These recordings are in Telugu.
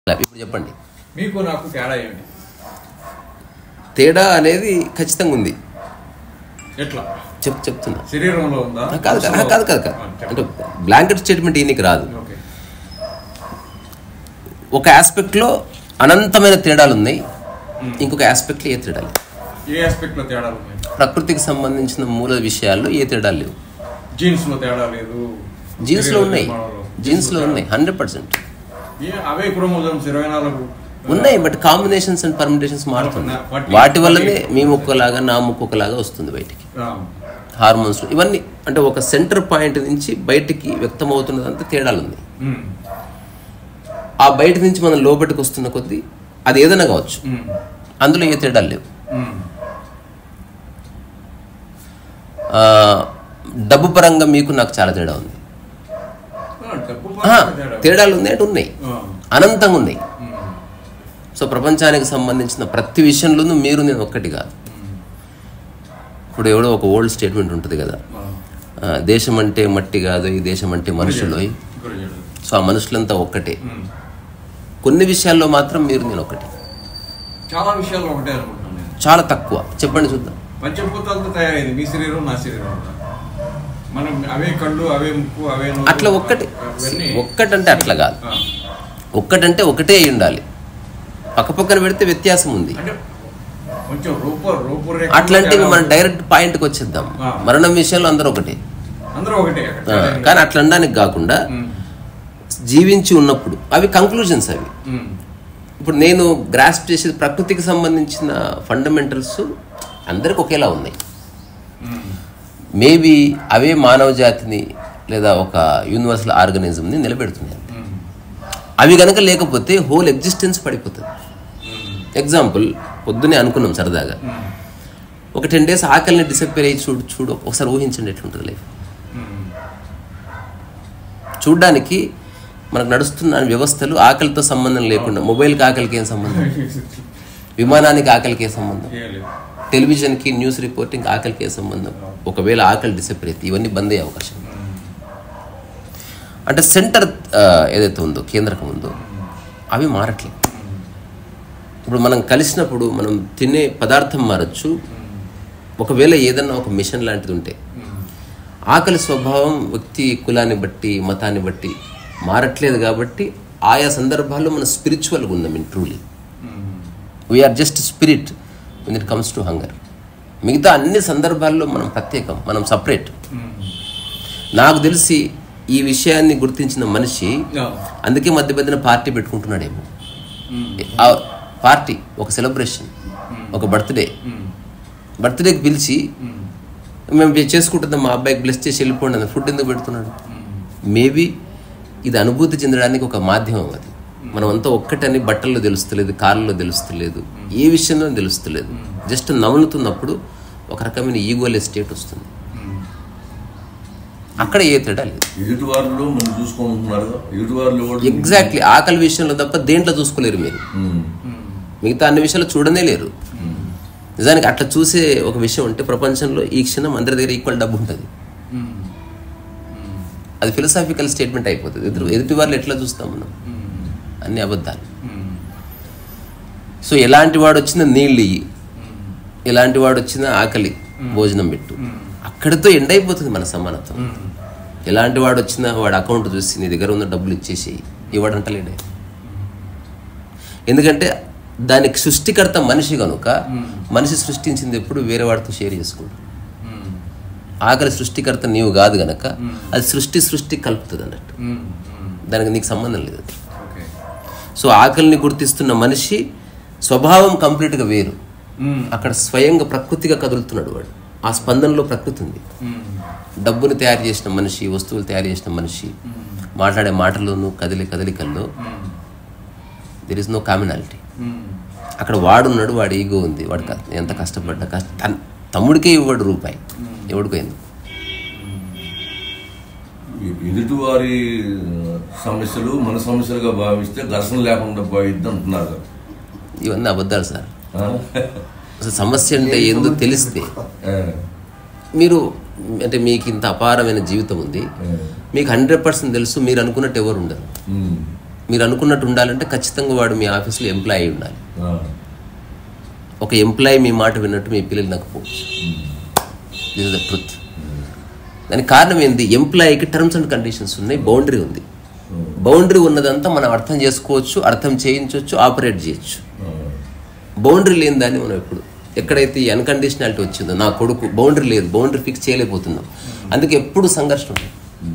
లైఫ్ ఇప్పుడు చెప్పండి మీకు నాకు తేడా ఏమిటి తేడా అనేది ఖచ్చితంగా ఉంది ఎట్లా చెప్ చెప్తున్నా శరీరంలో ఉందా ఆ, కాదు కాదు, ఆ, కాదు కాదు కాదు ఆ, అంటే చెప్పండి. బ్లాంకెట్ స్టేట్మెంట్ ఈయనకి రాదు ఓకే ఒక ఆస్పెక్ట్లో అనంతమైన తేడాలు ఉన్నాయి ఇంకొక ఆస్పెక్ట్లో ఏ తేడాలు లేవు. ఏ ఆస్పెక్ట్ లో తేడాలు ఉన్నాయి ప్రకృతికి సంబంధించిన మూల విషయాల్లో ఏ తేడాలు లేవు జీన్స్ లో తేడా లేదు జీన్స్లో శరీర ఉన్నాయి నిర్మాణంలో. జీన్స్లో తేడా. ఉన్నాయి హండ్రెడ్ పర్సెంట్ ఏ- అవే క్రోమోజోమ్స్ ఇరవై నాలుగు ఉన్నాయి బట్ కాంబినేషన్స్ అండ్ పర్మిటేషన్స్ మారుతున్నాయి వాటి- వాటి వల్లనే మీ ముక్కలాగా నా ముక్కలాగా వస్తుంది బయటికి ఆ, హార్మోన్స్ ఇవన్నీ అంటే ఒక సెంటర్ పాయింట్ నుంచి బయటికి వ్యక్తమవుతున్నదంతా తేడాలు ఉన్నాయి ఉమ్, ఆ బయట నుంచి మనం లోపలికి వస్తున్న కొద్దీ అది ఏదైనా కావచ్చు ఉమ్, అందులో ఏ తేడాలు లేవు ఉమ్, ఆ, డబ్బు పరంగా మీకు నాకు చాలా తేడా ఉంది ఆ, డబ్బు ఆ, పరంగా తేడా. తేడాలు ఉన్నాయి అంటే ఉన్నాయి ఆ, అనంతంగా ఉన్నాయి ఉమ్, సో ప్రపంచానికి సంబంధించిన ప్రతి విషయంలోనూ మీరు నేను ఒక్కటి కాదు ఇప్పుడు ఎవడో ఒక ఓల్డ్ స్టేట్మెంట్ ఉంటుంది కదా ఆ, ఆ, దేశం అంటే మట్టి కాదు ఈ దేశం అంటే మనుషులు గురజాడు. సో ఆ మనుషులంతా ఒక్కటే ఉమ్. కొన్ని విషయాల్లో మాత్రం మీరు నేను ఒకటి చాలా విషయాల్లో ఒకటే అనుకుంటున్నాను నేను చాలా తక్కువ చెప్పండి చూద్దాం పంచభూతాలతో తయారైంది మీ శరీరం నా శరీరం కూడా. మనం అవే కళ్ళు అవే ముక్కు అవే నోరు, అట్లా ఒక్కటి అవన్నీ ఒక్కటంటే అట్లా కాదు ఆ, ఒక్కటంటే ఒకటే అయి ఉండాలి పక్కపక్కన పెడితే వ్యత్యాసం ఉంది అంటే కొంచెం రూప రూపురేఖ అట్లాంటి మనం డైరెక్ట్ పాయింట్కి వచ్చేద్దాం ఆ. మరణం విషయంలో అందరూ ఒకటే అందరూ ఒకటే అక్కడ ఆ, కానీ అట్లా అనడానికి కాకుండా ఉమ్, జీవించి ఉన్నప్పుడు అవి కంక్లూజన్స్ అవి ఉమ్, ఇప్పుడు నేను గ్రాస్ప్ చేసేది ప్రకృతికి సంబంధించిన ఫండమెంటల్స్ అందరికి ఒకేలా ఉన్నాయి ఉమ్, మేబీ అవే మానవ జాతిని లేదా ఒక యూనివర్సల్ ఆర్గనిజంని నిలబెడుతున్నాయి ఉమ్, అవి కనుక లేకపోతే హోల్ ఎగ్జిస్టెన్స్ పడిపోతుంది ఉమ్, ఎగ్జాంపుల్ పొద్దునే అనుకున్నాం సరదాగా ఉమ్, ఒక టెన్ డేస్ ఆకలిని డిసప్పేర్ అయ్యి చూడు చూడు ఒకసారి ఊహించండి ఎట్లుంటుంది లైఫ్ ఉమ్, చూడ్డానికి మనకు నడుస్తున్న వ్యవస్థలు ఆకలితో సంబంధం లేకుండా మొబైల్కి ఆకలికి ఏం సంబంధం విమానానికి ఆకలికి ఏ సంబంధం ఏం లేదు. టెలివిజన్కి న్యూస్ రిపోర్టింగ్ ఆకలికి ఏ సంబంధం ఒకవేళ ఆకలి డిసప్పేర్ అయితే ఇవన్నీ బంద్ అయ్యే అవకాశం ఉంది. ఉమ్, అంటే సెంటర్ ఆ, ఏదైతే ఉందో కేంద్రకం ఉందో అవి మారట్లేదు ఇప్పుడు మనం కలిసినప్పుడు మనం తినే పదార్థం మారచ్చు ఒకవేళ ఏదన్నా ఒక మిషన్ లాంటిది ఉంటే ఉమ్, ఆకలి స్వభావం వ్యక్తి కులాన్ని బట్టి మతాన్ని బట్టి మారట్లేదు కాబట్టి ఆయా సందర్భాల్లో మనం స్పిరిచువల్గా ఉన్నాం in truly um, we are just spirit when it comes to hunger మిగతా అన్ని సందర్భాల్లో మనం ప్రత్యేకం మనం సపరేట్ ఉమ్, నాకు తెలిసి ఈ విషయాన్ని గుర్తించిన మనిషి ఆ, అందుకే మధ్య మధ్యన పార్టీ పెట్టుకుంటున్నాడేమో ఉమ్, ఆ పార్టీ ఒక సెలబ్రేషన్ ఒక బర్త్డే ఉమ్, బర్త్డేకి పిలిచి ఉమ్, మేము చేసుకుంటున్నాం మా అబ్బాయికి బ్లెస్ చేసి వెళ్ళిపోండి అని ఫుడ్ ఎందుకు పెడుతున్నాడు ఉమ్, మేబీ ఇది అనుభూతి చెందడానికి ఒక మాధ్యమం అది మనమంతా ఒక్కటని బట్టల్లో తెలుస్తలేదు కార్లలో తెలుస్తలేదు ఏ విషయంలో తెలుస్తలేదు జస్ట్ నములుతున్నప్పుడు ఒక రకమైన ఈగోలే స్టేట్ వస్తుంది ఉమ్. అక్కడ ఏ తేడా లేదు ఎదుటి వారిలో మనం చూసుకుంటున్నారు ఎదుటి వారిలో కూడా ఎగ్జాక్ట్లీ ఆకలి విషయంలో తప్ప దేంట్లో చూసుకోలేరు మీరు ఉమ్, మిగతా అన్ని విషయాలు చూడనే లేరు నిజానికి అట్లా చూసే ఒక విషయం ఉంటే ప్రపంచంలో ఈ క్షణం అందరి దగ్గర ఈక్వల్ డబ్బు ఉంటుంది ఉమ్, అది ఫిలసాఫికల్ స్టేట్మెంట్ అయిపోతుంది ఎదురు ఎదుటి వాళ్ళు ఎట్లా చూస్తాం మనం ఉమ్, అన్ని అబద్ధాలు ఉమ్, సో ఎలాంటి వాడు వచ్చినా నీళ్ళు ఇయ్యి ఎలాంటి వాడు వచ్చినా ఆకలి భోజనం పెట్టు అక్కడితో ఎండ్ అయిపోతుంది మన సమానత్వం ఉమ్, ఎలాంటి వాడు వచ్చినా వాడు అకౌంట్ చూసి నీ దగ్గర ఉన్న డబ్బులు ఇచ్చేసి ఇవ్వడంటలేడే ఎందుకంటే దానికి సృష్టికర్త మనిషి కనుక మనిషి సృష్టించింది ఎప్పుడు వేరే వాడితో షేర్ చేసుకుంటాడు ఉమ్, ఆకలి సృష్టికర్త నీవు కాదు గనక అది సృష్టి సృష్టి కలుపుతుంది అన్నట్టు ఉమ్, ఉమ్, దానికి నీకు సంబంధం లేదు అది. ఓకే సో ఆకలిని గుర్తిస్తున్న మనిషి స్వభావం కంప్లీట్గా వేరు ఉమ్, అక్కడ స్వయంగా ప్రకృతిగా కదులుతున్నాడు వాడు ఆ స్పందనలో ప్రకృతి ఉంది ఉమ్, డబ్బును తయారు చేసిన మనిషి వస్తువులు తయారు చేసిన మనిషి మాట్లాడే మాటల్లోనూ కదిలే కదలికల్లో um, there is no commonality um, అక్కడ వాడున్నాడు వాడి ఈగో ఉంది వాడు క- ఎంత కష్టపడ్డా కష్ట తన్- తమ్ముడికే ఇవ్వడు రూపాయి ఎవడికో ఎందుకు ఎదుటి వారి సమస్యలు మన సమస్యలుగా భావిస్తే ఘర్షణ లేకుండా పోయిద్ది అంటున్నారు ఇవన్నీ అబద్ధాలు సార్ ఆ? అసలు సమస్య అంటే ఏందో తెలిస్తే ఆ, మీరు అంటే మీకు ఇంత అపారమైన జీవితం ఉంది ఆ, మీకు హండ్రెడ్ పర్సెంట్ తెలుసు మీరు అనుకున్నట్టు ఎవరు ఉండరు ఉమ్, మీరు అనుకున్నట్టు ఉండాలంటే ఖచ్చితంగా వాడు మీ ఆఫీస్లో ఎంప్లాయీ అయి ఉండాలి ఆ. ఒక ఎంప్లాయీ మీ మాట విన్నట్టు మీ పిల్లలు నక్కపోవచ్చు దిస్ ఇస్ ద ట్రుత్ దానికి కారణం ఏంది ఎంప్లాయీకి టర్మ్స్ అండ్ కండిషన్స్ ఉన్నాయి బౌండరీ ఉంది బౌండరీ ఉన్నదంతా మనం అర్థం చేసుకోవచ్చు అర్థం చేయించవచ్చు ఆపరేట్ చేయొచ్చు ఆ. బౌండరీ లేని దాన్ని మనం ఎప్పుడు ఎక్కడైతే ఈ అన్కండిషనాలిటీ వచ్చిందో నా కొడుకు బౌండరీ లేదు బౌండరీ ఫిక్స్ చేయలేకపోతున్నాం అందుకే ఎప్పుడు సంఘర్షణ ఉంటుంది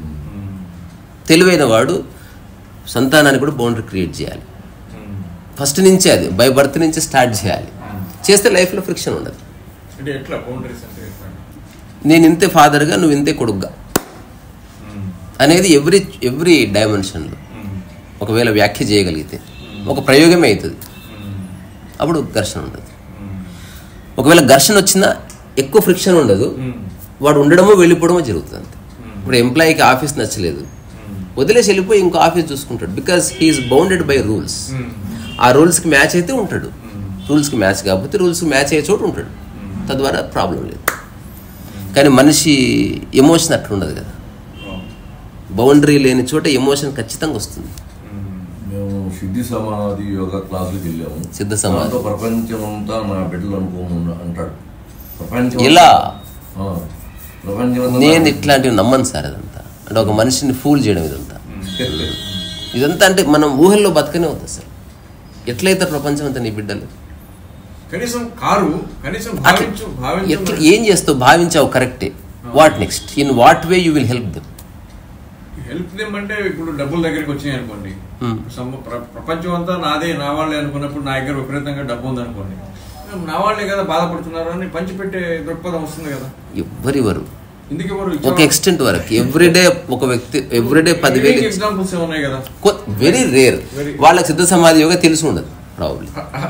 తెలివైన వాడు సంతానానికి కూడా బౌండరీ క్రియేట్ చేయాలి ఫస్ట్ నుంచే అది బై బర్త్ నుంచి స్టార్ట్ చేయాలి చేస్తే లైఫ్లో ఫ్రిక్షన్ ఉండదు అంటే ఎట్లా బౌండరీస్ అంటే ఎట్లా? నేను ఇంతే ఫాదర్గా నువ్వు ఇంతే కొడుకుగా అనేది ఎవ్రీ ఎవ్రీ డైమెన్షన్లో ఒకవేళ వ్యాఖ్య చేయగలిగితే ఒక ప్రయోగమే అవుతుంది అప్పుడు ఘర్షణ ఉండదు ఒకవేళ ఘర్షణ వచ్చినా ఎక్కువ ఫ్రిక్షన్ ఉండదు వాడు ఉండడమో వెళ్ళిపోవడమో జరుగుతుంది అంతే ఇప్పుడు ఎంప్లాయీకి ఆఫీస్ నచ్చలేదు వదిలేసి వెళ్ళిపోయి ఇంకో ఆఫీస్ చూసుకుంటాడు because he is bounded by rules ఆ రూల్స్కి మ్యాచ్ అయితే ఉంటాడు రూల్స్కి మ్యాచ్ కాకపోతే రూల్స్కి మ్యాచ్ అయ్యే చోటు ఉంటాడు తద్వారా ప్రాబ్లం లేదు కానీ మనిషి ఎమోషన్ అట్లా ఉండదు కదా బౌండరీ లేని చోట ఎమోషన్ ఖచ్చితంగా వస్తుంది మేము సిద్ధి సమాధి యోగా క్లాసులకు వెళ్ళాము సిద్ధ సమాధి. దాంతో ప్రపంచం అంతా నా బిడ్డలు అనుకోము అంటాడు ప్రపంచం ఎలా? ఆ. ప్రపంచం అంతా నేను నా- ఇట్లాంటివి నమ్మను సార్ అదంతా అంటే ఒక మనిషిని ఫూల్ చేయడం ఇదంతా ఇదంతా అంటే మనం ఊహల్లో బతకనే అవుతుంది సార్ ఎట్లయితే ప్రపంచం అంతా నీ బిడ్డలు కనీసం కారు కనీసం అట్లా భావించు భావించు ఎట్లా ఏం చేస్తావు భావించావు కరెక్టే what next in what way you will help them help them అంటే ఇప్పుడు డబ్బుల దగ్గరికి వచ్చినాయి అనుకోండి సమ- ప్ర- ప్రపంచం అంతా నాదే నా వాళ్ళే అనుకున్నప్పుడు నా దగ్గర విపరీతంగా డబ్బు ఉంది అనుకోండి నా వాళ్ళే కదా బాధపడుతున్నారు అని పంచిపెట్టే దృక్పథం వస్తుంది కదా ఎవ్వరివరు ఇందుకు ఎవరు ఒక ఎక్స్టెంట్ వరకు ఎవ్రీడే ఒక వ్యక్తి ఎవ్రీడే పదివేలు ఇచ్చి- ఎగ్జాంపుల్స్ ఉన్నాయి కదా వెరీ రేర్ వాళ్ళకి సిద్ధ సమాధి యోగా తెలిసి ఉండదు ప్రాబ్లం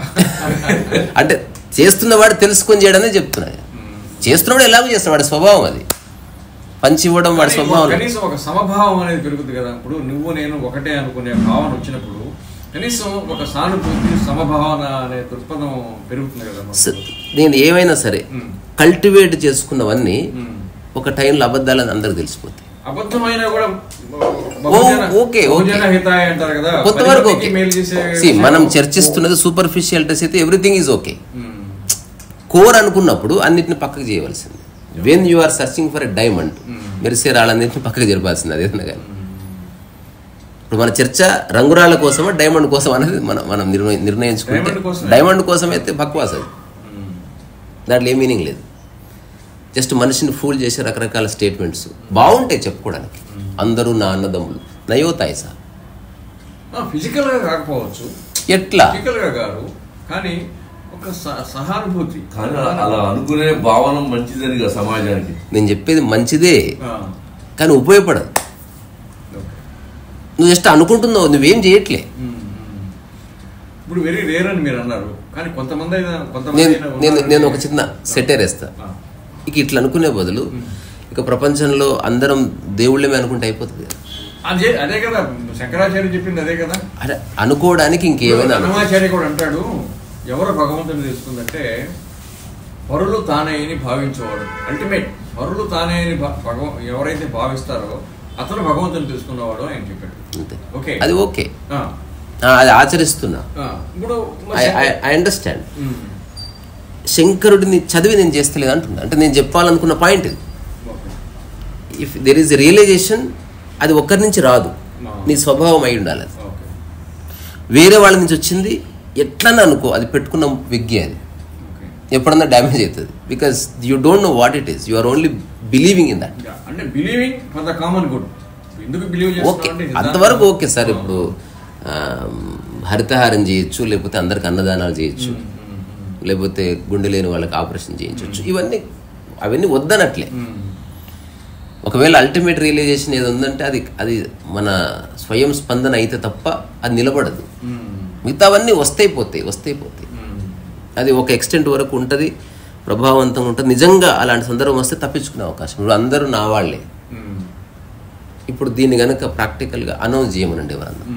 అంటే చేస్తున్నవాడు తెలుసుకొని చేయడమే చెప్తున్నాడు చేస్తున్నవాడు ఎలాగో చేస్తాడు వాడి స్వభావం అది పంచి ఇవ్వడం వాడి కానీ స్వభావం కనీసం ఒక సమభావం అనేది పెరుగుతుంది కదా ఇప్పుడు నువ్వు నేను ఒకటే అనుకునే భావన వచ్చినప్పుడు కనీసం ఒక సానుభూతి సమభావన అనే దృక్పథం పెరుగుతుంది కదా మనకు. స- నేను ఏమైనా సరే కల్టివేట్ చేసుకున్నవన్నీ ఒక టైంలో అబద్ధాలని అందరికి తెలిసిపోతాయి అబద్ధమైన కూడా బహుజన- ఓకే, ఓకే. బహుజన హితాయ అంటారు కదా కొంతవరకు పది ఓకే మందికి మేలు చేసే See, మనం విషయం. చర్చిస్తున్నది సూపర్ఫిషియాలిటీస్ అయితే everything is okay um. Core అనుకున్నప్పుడు అన్నిటిని పక్కకు చేయవలసింది when you are searching for a diamond మెరిసే రాళ్ళన్నింటిని పక్కకు జరపాల్సింది అదేదన్నా కానీ ఇప్పుడు మన చర్చ రంగురాళ్ళ కోసమా డైమండ్ కోసం అనేది మనం మనం నిర్ణయి నిర్ణయించుకుంటే డైమండ్ కోసమే. డైమండ్ కోసం అయితే బక్వాస్ అది దాంట్లో ఏ మీనింగ్ లేదు జస్ట్ మనిషిని ఫూల్ చేసే రకరకాల స్టేట్మెంట్స్ బాగుంటాయి చెప్పుకోవడానికి అందరూ నా అన్నదమ్ములు నయోతాయి సార్ ఆ, ఫిజికల్ గా కాకపోవచ్చు ఎట్లా ఫిజికల్ గా కాదు కానీ ఒక స- సహానుభూతి కానీ అలా అనుకునే భావన మంచిదని కదా సమాజానికి నేను చెప్పేది మంచిదే ఆ, కానీ ఉపయోగపడదు ఓకే. నువ్వు జస్ట్ అనుకుంటున్నావు నువ్వేం చేయట్లే ఉమ్, ఉమ్. ఇప్పుడు వెరీ రేర్ అని మీరు అన్నారు కానీ కొంతమంది అయినా కొంతమంది నేను అయినా నేను ఉన్నారంటే- నేను ఒక చిన్న సెటర్ వేస్తా ఆ, ఇక ఇట్లా అనుకునే బదులు ఇక ప్రపంచంలో అందరం దేవుళ్ళమే అనుకుంటే అయిపోతుంది కదా అదే అదే కదా శంకరాచార్య చెప్పింది అదే కదా అరే అనుకోవడానికి ఇంకేమైనా అను- హనుమాచార్య కూడా అంటాడు ఎవరు భగవంతుని తెలుస్తుందంటే పరులు తానే అని భావించేవాడు అల్టిమేట్ పరులు తానే అని భ- భగవ ఎవరైతే భావిస్తారో అతను భగవంతుని తెలుసుకున్నవాడు ఆయన చెప్పాడు అంతే ఓకే అది ఓకే ఆ, ఆ, అది ఆచరిస్తున్నా ఆ, ఇప్పుడు ఐ ఐ అండర్స్టాండ్ ఉమ్, శంకరుడిని చదివి నేను చేస్తలేదు అంటున్నా అంటే నేను చెప్పాలనుకున్న పాయింట్ ఇది okay. If there is realization అది ఒక్కరి నుంచి రాదు నీ స్వభావం అయి ఉండాలి అది ఓకే వేరే వాళ్ళ నుంచి వచ్చింది ఎట్లన్నా అనుకో అది పెట్టుకున్న విగ్గి అది ఓకే ఎప్పుడన్నా డ్యామేజ్ అవుతుంది because you don't know what it is you are only believing in that Yeah, అంటే believing for the common good ఎందుకు బిలీవ్ ఓకే అంతవరకు ఓకే సార్ ఇప్పుడు ఆ, హరితహారం చేయొచ్చు లేకపోతే అందరికి అన్నదానాలు చేయొచ్చు లేకపోతే గుండె లేని వాళ్ళకి ఆపరేషన్ చేయించవచ్చు ఇవన్నీ అవన్నీ వద్దనట్లే ఒకవేళ అల్టిమేట్ రియలైజేషన్ ఏది ఉందంటే అది అది మన స్వయం స్పందన అయితే తప్ప అది నిలబడదు మిగతావన్నీ వస్తాయి పోతాయి వస్తాయి పోతాయి అది ఒక ఎక్స్టెంట్ వరకు ఉంటుంది ప్రభావవంతంగా ఉంటుంది నిజంగా అలాంటి సందర్భం వస్తే తప్పించుకునే అవకాశం ఇప్పుడు అందరూ నా వాళ్ళే ఇప్పుడు దీన్ని గనక ప్రాక్టికల్గా అనౌన్స్ చేయమనండి ఎవరన్నా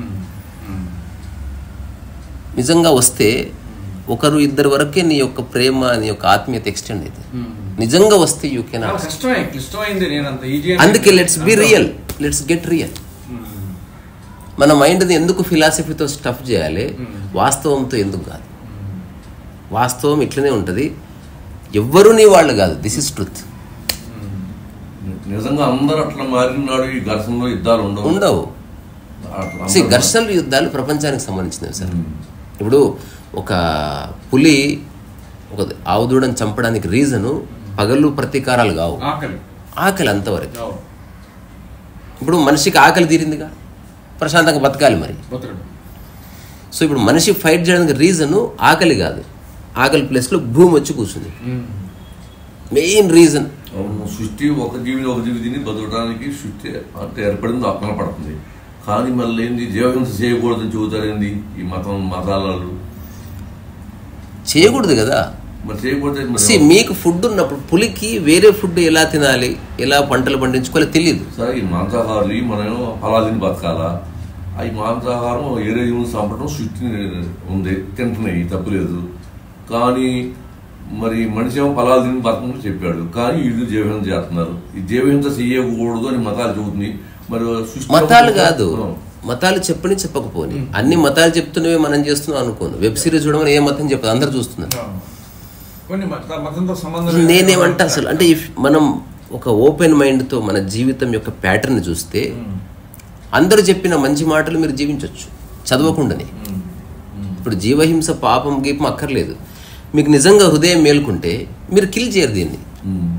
నిజంగా వస్తే ఒకరు ఇద్దరు వరకే నీ యొక్క ప్రేమ నీ యొక్క ఆత్మీయత ఎక్స్టెండ్ అయితే నిజంగా వస్తే యూ కెన్ చాలా కష్టమే క్లిష్టమైంది నేను అంత ఈజీ అందుకే let's be real let's get real మన మైండ్ని ఎందుకు ఫిలాసఫీతో స్టఫ్ చేయాలి వాస్తవంతో ఎందుకు కాదు వాస్తవం ఇట్లనే ఉంటుంది ఎవ్వరూ నీ వాళ్ళు కాదు దిస్ ఇస్ ట్రుత్ నిజంగా అందరూ అట్లా మారినాడు ఈ ఘర్షణలో యుద్ధాలు ఉండవు ఉండవు అట్లా సి అందరూ- ఘర్షణలు యుద్ధాలు ప్రపంచానికి సంబంధించినవి సార్ ఇప్పుడు ఒక పులి ఒక ఆవుదూడని చంపడానికి రీజను పగలు ప్రతీకారాలు కావు ఆకలి ఆకలి అంతవరకు అవును. ఇప్పుడు మనిషికి ఆకలి తీరిందిగా ప్రశాంతంగా బతకాలి మరి బతకడం సో ఇప్పుడు మనిషి ఫైట్ చేయడానికి రీజను ఆకలి కాదు ఆకలి ప్లేస్లో భూమి వచ్చి కూర్చుంది మెయిన్ రీజన్ అవును సృష్టి ఒక జీవి ఒక జీవి తిని బతకడానికి సృష్టి అంటే ఏర్పడింది అక్కన పడుతుంది కానీ మళ్ళీ ఏంది జీవహింస చేయకూడదని చెబుతారేంది ఈ మతం మతాలు చేయకూడదు కదా మరి చేయకపోతే మరి సి మీకు ఫుడ్ ఉన్నప్పుడు పులికి వేరే ఫుడ్ ఎలా తినాలి ఎలా పంటలు పండించుకోవాలో తెలియదు సరే ఈ మాంసాహారులు మనం ఫలాలు తిని బతకాలా ఆ ఈ మాంసాహారం ఏరే జీవులు చంపడం సృష్టి ఉంది తింటున్నాయి తప్పులేదు కానీ మరి మనిషి ఏమో ఫలాలు తిని బతకమని చెప్పాడు కానీ వీళ్ళు జీవహింస చేస్తున్నారు ఈ జీవహింస చేయకూడదు అని మతాలు చెబుతున్నాయి మరి సృష్టి మతాలు కాదు మతాలు చెప్పని చెప్పకపోని అన్ని మతాలు చెప్తున్నవే మనం చేస్తున్నాం అనుకోను వెబ్ సిరీస్ చూడమని ఏ మతం చెప్పదు అందరు చూస్తున్నారు కొన్ని మత- మతంతో సంబంధం అసలు నేనేమంటా అసలు అంటే ఇఫ్ మనం ఒక ఓపెన్ మైండ్తో మన జీవితం యొక్క ప్యాటర్న్ చూస్తే అందరూ చెప్పిన మంచి మాటలు మీరు జీవించవచ్చు చదవకుండానే ఇప్పుడు జీవహింస పాపం గీపం అక్కర్లేదు మీకు నిజంగా హృదయం మేలుకుంటే మీరు కిల్ చేయరు దీన్ని ఉమ్.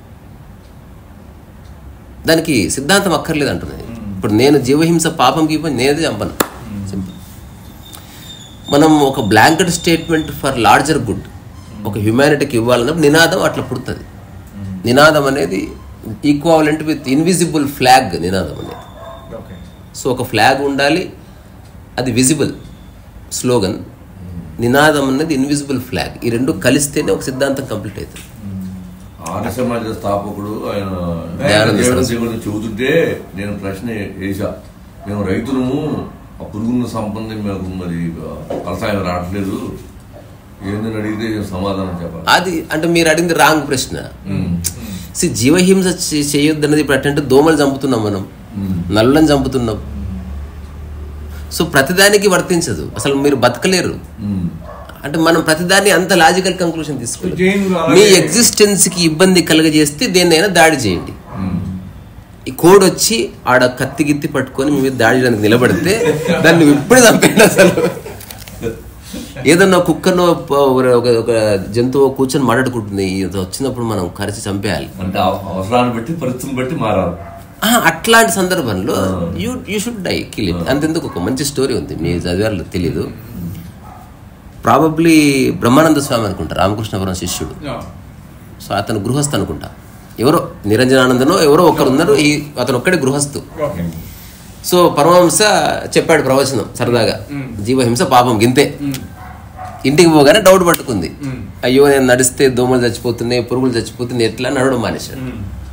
దానికి సిద్ధాంతం అక్కర్లేదు అంటున్నది ఇప్పుడు నేను జీవహింస పాపం గీపం నేనేది చంపను సింపుల్ మనం ఒక blanket statement for larger good ఒక హ్యుమానిటీకి ఇవ్వాలన్నప్పుడు నినాదం అట్లా పుడుతుంది నినాదం అనేది ఈక్వాలెంట్ విత్ ఇన్విజిబుల్ ఫ్లాగ్ నినాదం అనేది ఓకే సో ఒక ఫ్లాగ్ ఉండాలి అది విజిబుల్ స్లోగన్ నినాదం అనేది ఇన్విజిబుల్ ఫ్లాగ్ ఈ రెండు కలిస్తేనే ఒక సిద్ధాంతం కంప్లీట్ అవుతుంది ఆర్య సమాజ స్థాపకుడు ఆయన దయానంద జీవన సరస్వతి. గురించి చెబుతుంటే నేను ప్రశ్న వేసా మేము రైతులము ఆ పురుగున్న సంపద మేము మరి వ్యవసాయం రావట్లేదు ఏందని అడిగితే సమాధానం చెప్పాలి అది అంటే మీరు అడిగింది రాంగ్ ప్రశ్న సి జీవహింస చే- చేయొద్దు అనేది ఇప్పుడు అంటే దోమలు చంపుతున్నాం మనం నల్లని చంపుతున్నాం సో ప్రతిదానికి వర్తించదు అసలు మీరు బతకలేరు ఉమ్. అంటే మనం ప్రతిదాన్ని అంత లాజికల్ కంక్లూషన్ తీసుకోవాలి జైన్లు అలాగే- మీ ఎగ్జిస్టెన్స్ కి ఇబ్బంది కలగజేస్తే దేన్నైనా దాడి చేయండి ఈ కోడ్ వచ్చి ఆడ కత్తి గిత్తి పట్టుకొని మీ మీద దాడి చేయడానికి నిలబడితే దాన్ని ఇప్పుడే చంపండి అసలు ఏదన్నా కుక్కనో ప- ఒక- ఒక ఒక జంతువు కూర్చొని మాట్లాడుకుంటుంది ఇది వచ్చినప్పుడు మనం కరిచి చంపేయాలి అంటే అవ- అవసరాన్ని బట్టి పరిస్థితిని బట్టి మారాలి ఆ, అట్లాంటి సందర్భంలో you you should die kill it అంతెందుకు ఒక మంచి స్టోరీ ఉంది మీ చదివారు తెలీదు ప్రాబబ్లీ బ్రహ్మానంద స్వామి అనుకుంటా రామకృష్ణపురం శిష్యుడు సో అతను గృహస్థ అనుకుంటా ఎవరో నిరంజనానందనో ఎవరో ఒకరు ఉన్నారు ఈ అతను ఒక్కడే గృహస్థు ఓకే సో పరమహంస చెప్పాడు ప్రవచనం సరదాగా జీవహింస పాపం గింతే ఇంటికి పోగానే డౌట్ పట్టుకుంది అయ్యో నేను నడిస్తే దోమలు చచ్చిపోతున్నాయి పురుగులు చచ్చిపోతున్నాయి ఎట్లా నడవడం మానేశాడు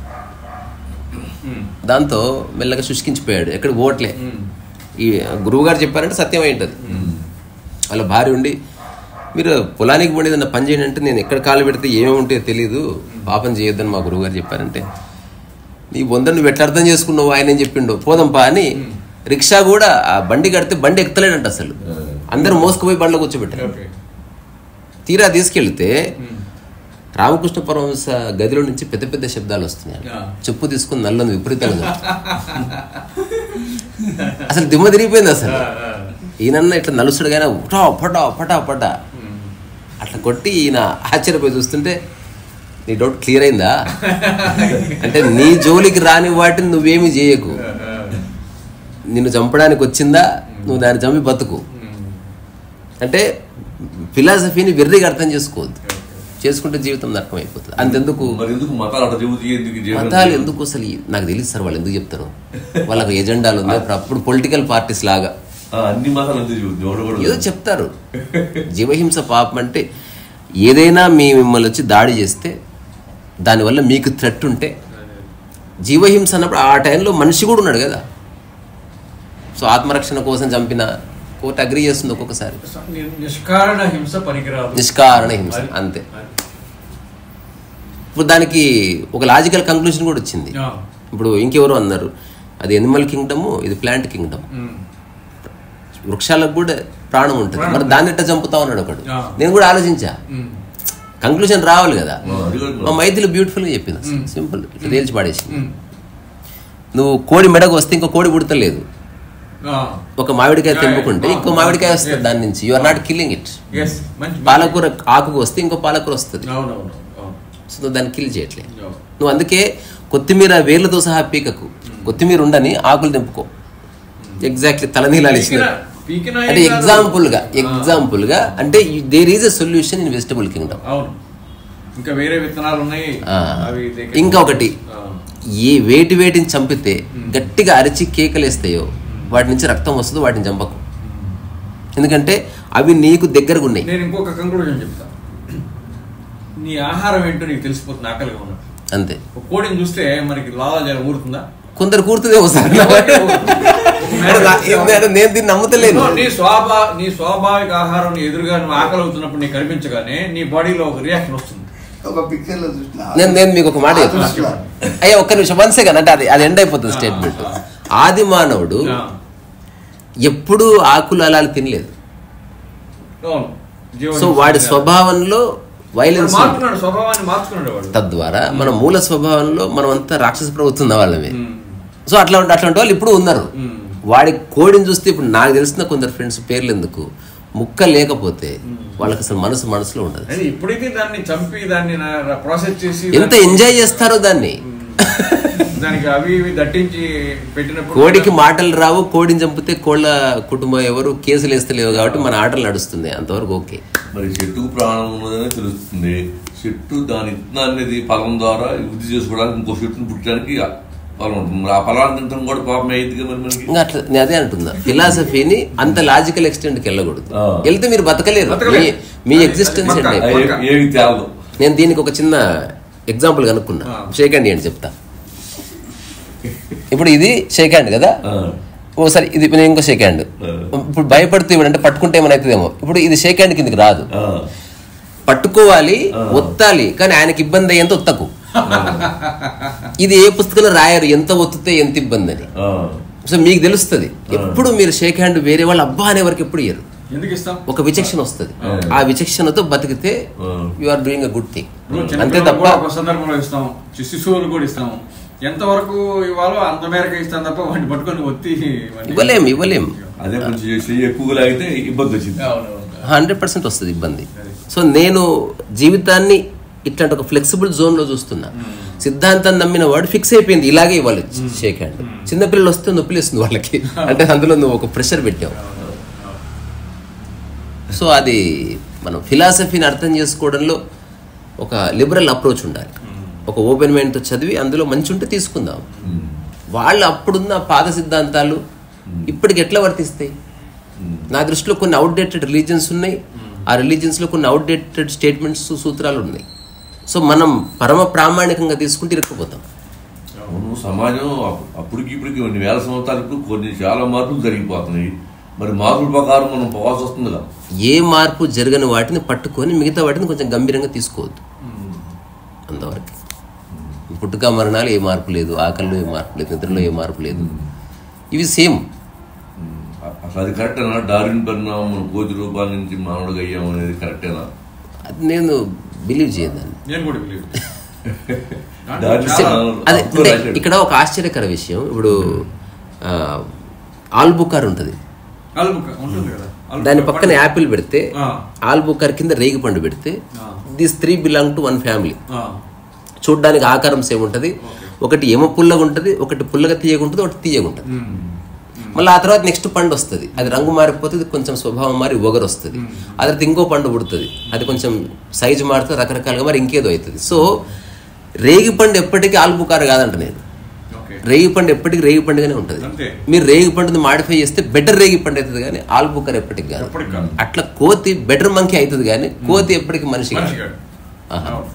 దాంతో మెల్లగా శుష్కించిపోయాడు ఎక్కడ పోవట్లే ఈ గురువు గారు చెప్పారంటే సత్యం అయి ఉంటుంది వాళ్ళ భార్య ఉండి మీరు పొలానికి పోండి ఏదన్నా పని చేయండి అంటే నేను ఎక్కడ కాలు పెడితే ఏమేమి ఉంటాయో తెలియదు పాపం చేయొద్దని మా గురువు గారు చెప్పారంటే నీ బొంద నువ్వు ఎట్లా అర్థం చేసుకున్నావు ఆయన ఏం చెప్పిండు పోదాంపా అని రిక్షా కూడా ఆ బండి కడితే బండి ఎక్కుతలేడంట అసలు అందరూ మోసుకుపోయి బండ్లో కూర్చోబెట్టారు ఓకే తీరా తీసుకెళ్తే రామకృష్ణ పరమహంస గదిలో నుంచి పెద్ద పెద్ద శబ్దాలు వస్తున్నాయి ఆ. చెప్పు తీసుకుని నల్లని విపరీతంగా అసలు దిమ్మ తిరిగిపోయింది అసలు ఈయనన్న ఇట్లా నలుసుడు కానీ పటా పటా పటా పటా అట్లా కొట్టి ఈయన ఆశ్చర్యపోయి చూస్తుంటే నీ డౌట్ క్లియర్ అయిందా అంటే నీ జోలికి రాని వాటిని నువ్వేమీ చేయకు నిన్ను చంపడానికి వచ్చిందా నువ్వు దాన్ని చంపి బతుకు అంటే ఫిలాసఫీని వెర్రిగా అర్థం చేసుకోవద్దు చేసుకుంటే జీవితం నరకం అయిపోతుంది అంతెందుకు మరి ఎందుకు మతాలు అట్లా చెబుతాయి ఎందుకు జీవనం మతాలు ఎందుకు అసలు ఈ- నాకు తెలియదు సార్ వాళ్ళు ఎందుకు చెప్తారు వాళ్ళకి ఎజెండాలు ఉన్నాయి ఇప్పుడు అప్పుడు పొలిటికల్ పార్టీస్ లాగా ఆ, అన్ని మతాలు ఎందుకు చెబుతుంది ఎవడు కూడా ఏదో చెప్తారు జీవహింస పాపం అంటే ఏదైనా మీ మిమ్మల్ని వచ్చి దాడి చేస్తే దానివల్ల మీకు థ్రెట్ ఉంటే జీవహింస అన్నప్పుడు ఆ టైంలో మనిషి కూడా ఉన్నాడు కదా సో ఆత్మరక్షణ కోసం చంపిన కోర్టు అగ్రి చేస్తుంది ఒక్కొక్కసారి ని- నిష్కారణ హింస పనికిరాదు నిష్కారణ హింస అది- అంతే ఇప్పుడు దానికి ఒక లాజికల్ కంక్లూషన్ కూడా వచ్చింది ఆ. ఇప్పుడు ఇంకెవరో అన్నారు అది ఎనిమల్ కింగ్డమ్ ఇది ప్లాంట్ కింగ్డమ్ ఉమ్. వృక్షాలకు కూడా ప్రాణం ఉంటుంది మరి దాన్ని ఎట్లా చంపుతావు అన్నాడు ఒకడు ఆ. నేను కూడా ఆలోచించా ఉమ్. కంక్లూజన్ రావాలి కదా ఆ, అది కూడా మా మైథిలి బ్యూటిఫుల్గా చెప్పింది సింపుల్ ఇట్లా తేల్చి పాడేసి ఉమ్. నువ్వు కోడి మెడకు వస్తే ఇంకో కోడి పుడతలేదు ఆ. ఒక మామిడికాయ Yeah, తెంపుకుంటే yeah. ఇంకో మామిడికాయ వస్తుంది Yes. దాని నుంచి you are not killing it Yes. మంచి పాలకూర ఆకుకు వస్తే ఇంకో పాలకూర వస్తుంది అవునవును అవును. సో నువ్వు దాన్ని కిల్ చేయట్లే అవును. నువ్వు అందుకే కొత్తిమీర వేర్లతో సహా పీకకు కొత్తిమీర ఉండని ఆకులు తెంపుకో ఎగ్జాక్ట్లీ తలనీలాలు ఇచ్చిన పీకిన- పీకిన ఏం అంటే కాదు. ఎగ్జాంపుల్ గా ఎగ్జాంపుల్ గా అంటే there is a solution in vegetable kingdom అవును ఇంకా వేరే విత్తనాలు ఉన్నాయి ఆ. అవి they can- ఇంకా ఒకటి ఆ. ఏ వేటి వేటిని చంపితే గట్టిగా అరిచి కేకలేస్తాయో వాటి నుంచి రక్తం వస్తుందో వాటిని చంపకు ఎందుకంటే అవి నీకు దగ్గరగా ఉన్నాయి నేను ఇంకొక కంక్లూజన్ చెప్తా నీ ఆహారం ఏంటో నీకు తెలిసిపోతుంది ఆకలిగా ఉన్నట్టు అంతే ఒక కోడిని చూస్తే మనకి లావాదేవీ ఊరుతుందా కొందరు కూర్తుందే ఒకసారి నేను దీన్ని నమ్ముతలేను నీ స్వాభా నీ స్వాభావిక ఆహారం నీ ఎదురుగా నువ్వు ఆకలి అవుతున్నప్పుడు నీకు కనిపించగానే నీ బాడీలో ఒక రియాక్షన్ వస్తుంది ఒక పిక్చర్ లో చూసిన నేను నేను మీకు ఒక మాట ఆ చెప్తాను దృష్టిలో. అయ్యా ఒక్క నిమిషం వన్ సెకండ్ అంటే అది అది ఎండ్ అయిపోతుంది స్టేట్మెంట్ ఆది మానవుడు ఆ. ఎప్పుడూ ఆకులు అలాలు తినలేదు అవును. జీవన సో వాడి విధానం. స్వభావంలో వాడు వైలెన్స్ మార్చుకున్నాడు స్వభావాన్ని మార్చుకున్నాడు వాడు తద్వారా మన మూల స్వభావంలో మనం అంతా రాక్షస ప్రభుత్వం వాళ్ళమే ఉమ్. సో అట్లా అట్లాంటి వాళ్ళు ఇప్పుడు ఉన్నారు ఉమ్. వాడి కోడిని చూస్తే ఇప్పుడు నాకు తెలిసిన కొందరు ఫ్రెండ్స్ పేర్లు ఎందుకు ముక్క లేకపోతే వాళ్ళకి అసలు మనసు మనసులో ఉండదు అది ఇప్పుడైతే దాన్ని చంపి దాన్ని ప్రాసెస్ చేసి ఎంత దాన్ని- ఎంజాయ్ చేస్తారో దాన్ని దానికి అవి ఇవి దట్టించి పెట్టినప్పుడు కోడికి మాటలు రావు కోడిని చంపితే కోళ్ళ కుటుంబం ఎవరు కేసులు వేస్తలేవు కాబట్టి మన ఆటలు నడుస్తుంది అంతవరకు ఓకే మరి చెట్టుకు ప్రాణం ఉన్నదని తెలుస్తుంది చెట్టు దాని విత్తనాన్ని ఫలం ద్వారా వృద్ధి చేసుకోవడానికి ఇంకో చెట్టును పుట్టడానికి ఫలం ఉంటుంది మరి ఆ ఫలాన్ని తింటాం కూడా పాపం అయ్యింది మరి మనకి ఇంకా అట్లా నేను అదే అంటున్నా ఫిలాసఫీని అంత లాజికల్ ఎక్స్టెంట్కి వెళ్ళకూడదు ఆ. వెళ్తే మీరు బతకలేరు బతకలేరు. మీ- మీ అది- ఎగ్జిస్టెన్స్ అది అండి పక్కా. ఏ- ఏమి తేలదు నేను దీనికి ఒక చిన్న ఎగ్జాంపుల్ కనుక్కున్నా ఆ. షేక్ హ్యాండ్ అని చెప్తా ఇప్పుడు ఇది షేక్ హ్యాండ్ కదా ఆ. ఓసారి ఇది నేను ఇంకో షేక్ హ్యాండ్ ఆ. ఇప్పుడు భయపడుతూ ఇవ్వండి అంటే పట్టుకుంటే ఏమైనా అవుతుందేమో ఇప్పుడు ఇది షేక్ హ్యాండ్ కిందకి రాదు ఆ. పట్టుకోవాలి ఆ. ఒత్తాలి కానీ ఆయనకి ఇబ్బంది అయ్యేంత ఒత్తకు ఇది ఏ పుస్తకంలో రాయరు ఎంత ఒత్తితే ఎంత ఇబ్బంది అని ఆ. సో మీకు తెలుస్తుంది ఎప్పుడు మీరు షేక్ హ్యాండ్ వేరే వాళ్ళు అబ్బా అనే వరకు ఎప్పుడు ఇయ్యరు ఎందుకు ఇస్తాం ఒక విచక్షణ వస్తుంది ఆ. ఆ విచక్షణతో బతికితే ఆ. You are doing a good thing ఇప్పుడు అంతే చిన్నపిల్లలకు తప్ప కూడా ఒక సందర్భంలో ఇస్తాం శి- శిశువులు కూడా ఇస్తాం ఎంతవరకు ఇవ్వాలో అంత మేరకు ఇస్తాం తప్ప వాటిని పట్టుకొని ఒత్తి వాటిని- ఇవ్వలేం ఇవ్వలేం అదే కొంచెం చెయ్యి ఎక్కువగా లాగితే ఇబ్బంది వచ్చింది అవునవును. హండ్రెడ్ పర్సెంట్ వస్తుంది ఇబ్బంది సో నేను జీవితాన్ని ఇట్లాంటి ఒక ఫ్లెక్సిబుల్ జోన్ లో చూస్తున్నా సిద్ధాంతాన్ని నమ్మిన వాడు ఫిక్స్ అయిపోయింది ఇలాగే ఇవ్వాలి షేక్ హ్యాండ్ చిన్నపిల్లలు వస్తే నొప్పిలేస్తుంది వాళ్ళకి అంటే అందులో నువ్వు ఒక ప్రెషర్ పెట్టావు సో అది మనం ఫిలాసఫీని అర్థం చేసుకోవడంలో ఒక లిబరల్ అప్రోచ్ ఉండాలి ఒక ఓపెన్ మైండ్తో చదివి అందులో మంచి ఉంటే తీసుకుందాం ఉమ్. వాళ్ళు అప్పుడున్న పాద సిద్ధాంతాలు ఇప్పటికి ఎట్లా వర్తిస్తాయి నా దృష్టిలో కొన్ని అవుట్డేటెడ్ రిలీజియన్స్ ఉన్నాయి ఆ రిలీజియన్స్లో కొన్ని అవుట్డేటెడ్ స్టేట్మెంట్స్ సూత్రాలు ఉన్నాయి సో మనం పరమ ప్రామాణికంగా తీసుకుంటే ఇరుక్కుపోతాం అవును సమాజం అప్- అప్పటికి ఇప్పటికి కొన్ని వేల సంవత్సరాలకు కొన్ని చాలా మార్పులు జరిగిపోతున్నాయి మరి మార్పుల ప్రకారం మనం పోవాల్సి వస్తుంది కదా ఏ మార్పు జరగని వాటిని పట్టుకొని మిగతా వాటిని కొంచెం గంభీరంగా తీసుకోవద్దు అంతవరకు పుట్టుక మరణాలు ఏ మార్పు లేదు ఆకలిలో ఏ మార్పు లేదు నిద్రలో ఏ మార్పు లేదు ఇవి సేమ్ అ- అసలు అది కరెక్టేనా డార్విన్ పరిణామం మనం కోతి రూపాల నుంచి మానవుడిగా అయ్యాం అనేది కరెక్టేనా అది నేను బిలీవ్ చేయదాన్ని నేను కూడా బిలీవ్ దాన్ని చాలా- అదే అప్పుడు అంటే రాశాడు. ఇక్కడ ఒక ఆశ్చర్యకర విషయం ఇప్పుడు ఆ, ఆల్బుకార్ ఉంటుంది అల్బుక ఉంటుంది కదా అల్బుక దాని పక్కన పండు. యాపిల్ పెడితే ఆ. ఆల్బుకార్ కింద రేగి పండు పెడితే ఆ. This three belong to one family ఆ, చూడ్డానికి ఆకారం సేమ్ ఉంటుంది ఒకటి ఎమ పుల్లగా ఉంటుంది ఒకటి పుల్లగా తీయగా ఉంటుంది ఒకటి తీయగా ఉంటుంది ఉమ్, మళ్ళీ ఆ తర్వాత నెక్స్ట్ పండు వస్తుంది అది రంగు మారిపోతుంది కొంచెం స్వభావం మారి ఒగరు వస్తుంది ఆ తర్వాత ఇంకో పండు పుడుతుంది అది కొంచెం సైజు మారుతుంది రకరకాలుగా మరి ఇంకేదో అవుతుంది సో రేగి పండు ఎప్పటికీ ఆల్బుకార్ కాదంట నేను ఓకే రేగి పండు ఎప్పటికీ రేగి పండుగానే ఉంటుంది అంతే. మీరు రేగి పండుని మాడిఫై చేస్తే బెటర్ రేగి పండు అవుతుంది కానీ ఆల్బుకర్ ఎప్పటికి కాదు ఎప్పటికి కాదు. అట్లా కోతి బెటర్ మంకీ అవుతుంది కానీ కోతి ఎప్పటికి మనిషి కాదు మనిషి కాదు. ఆహా. అవును.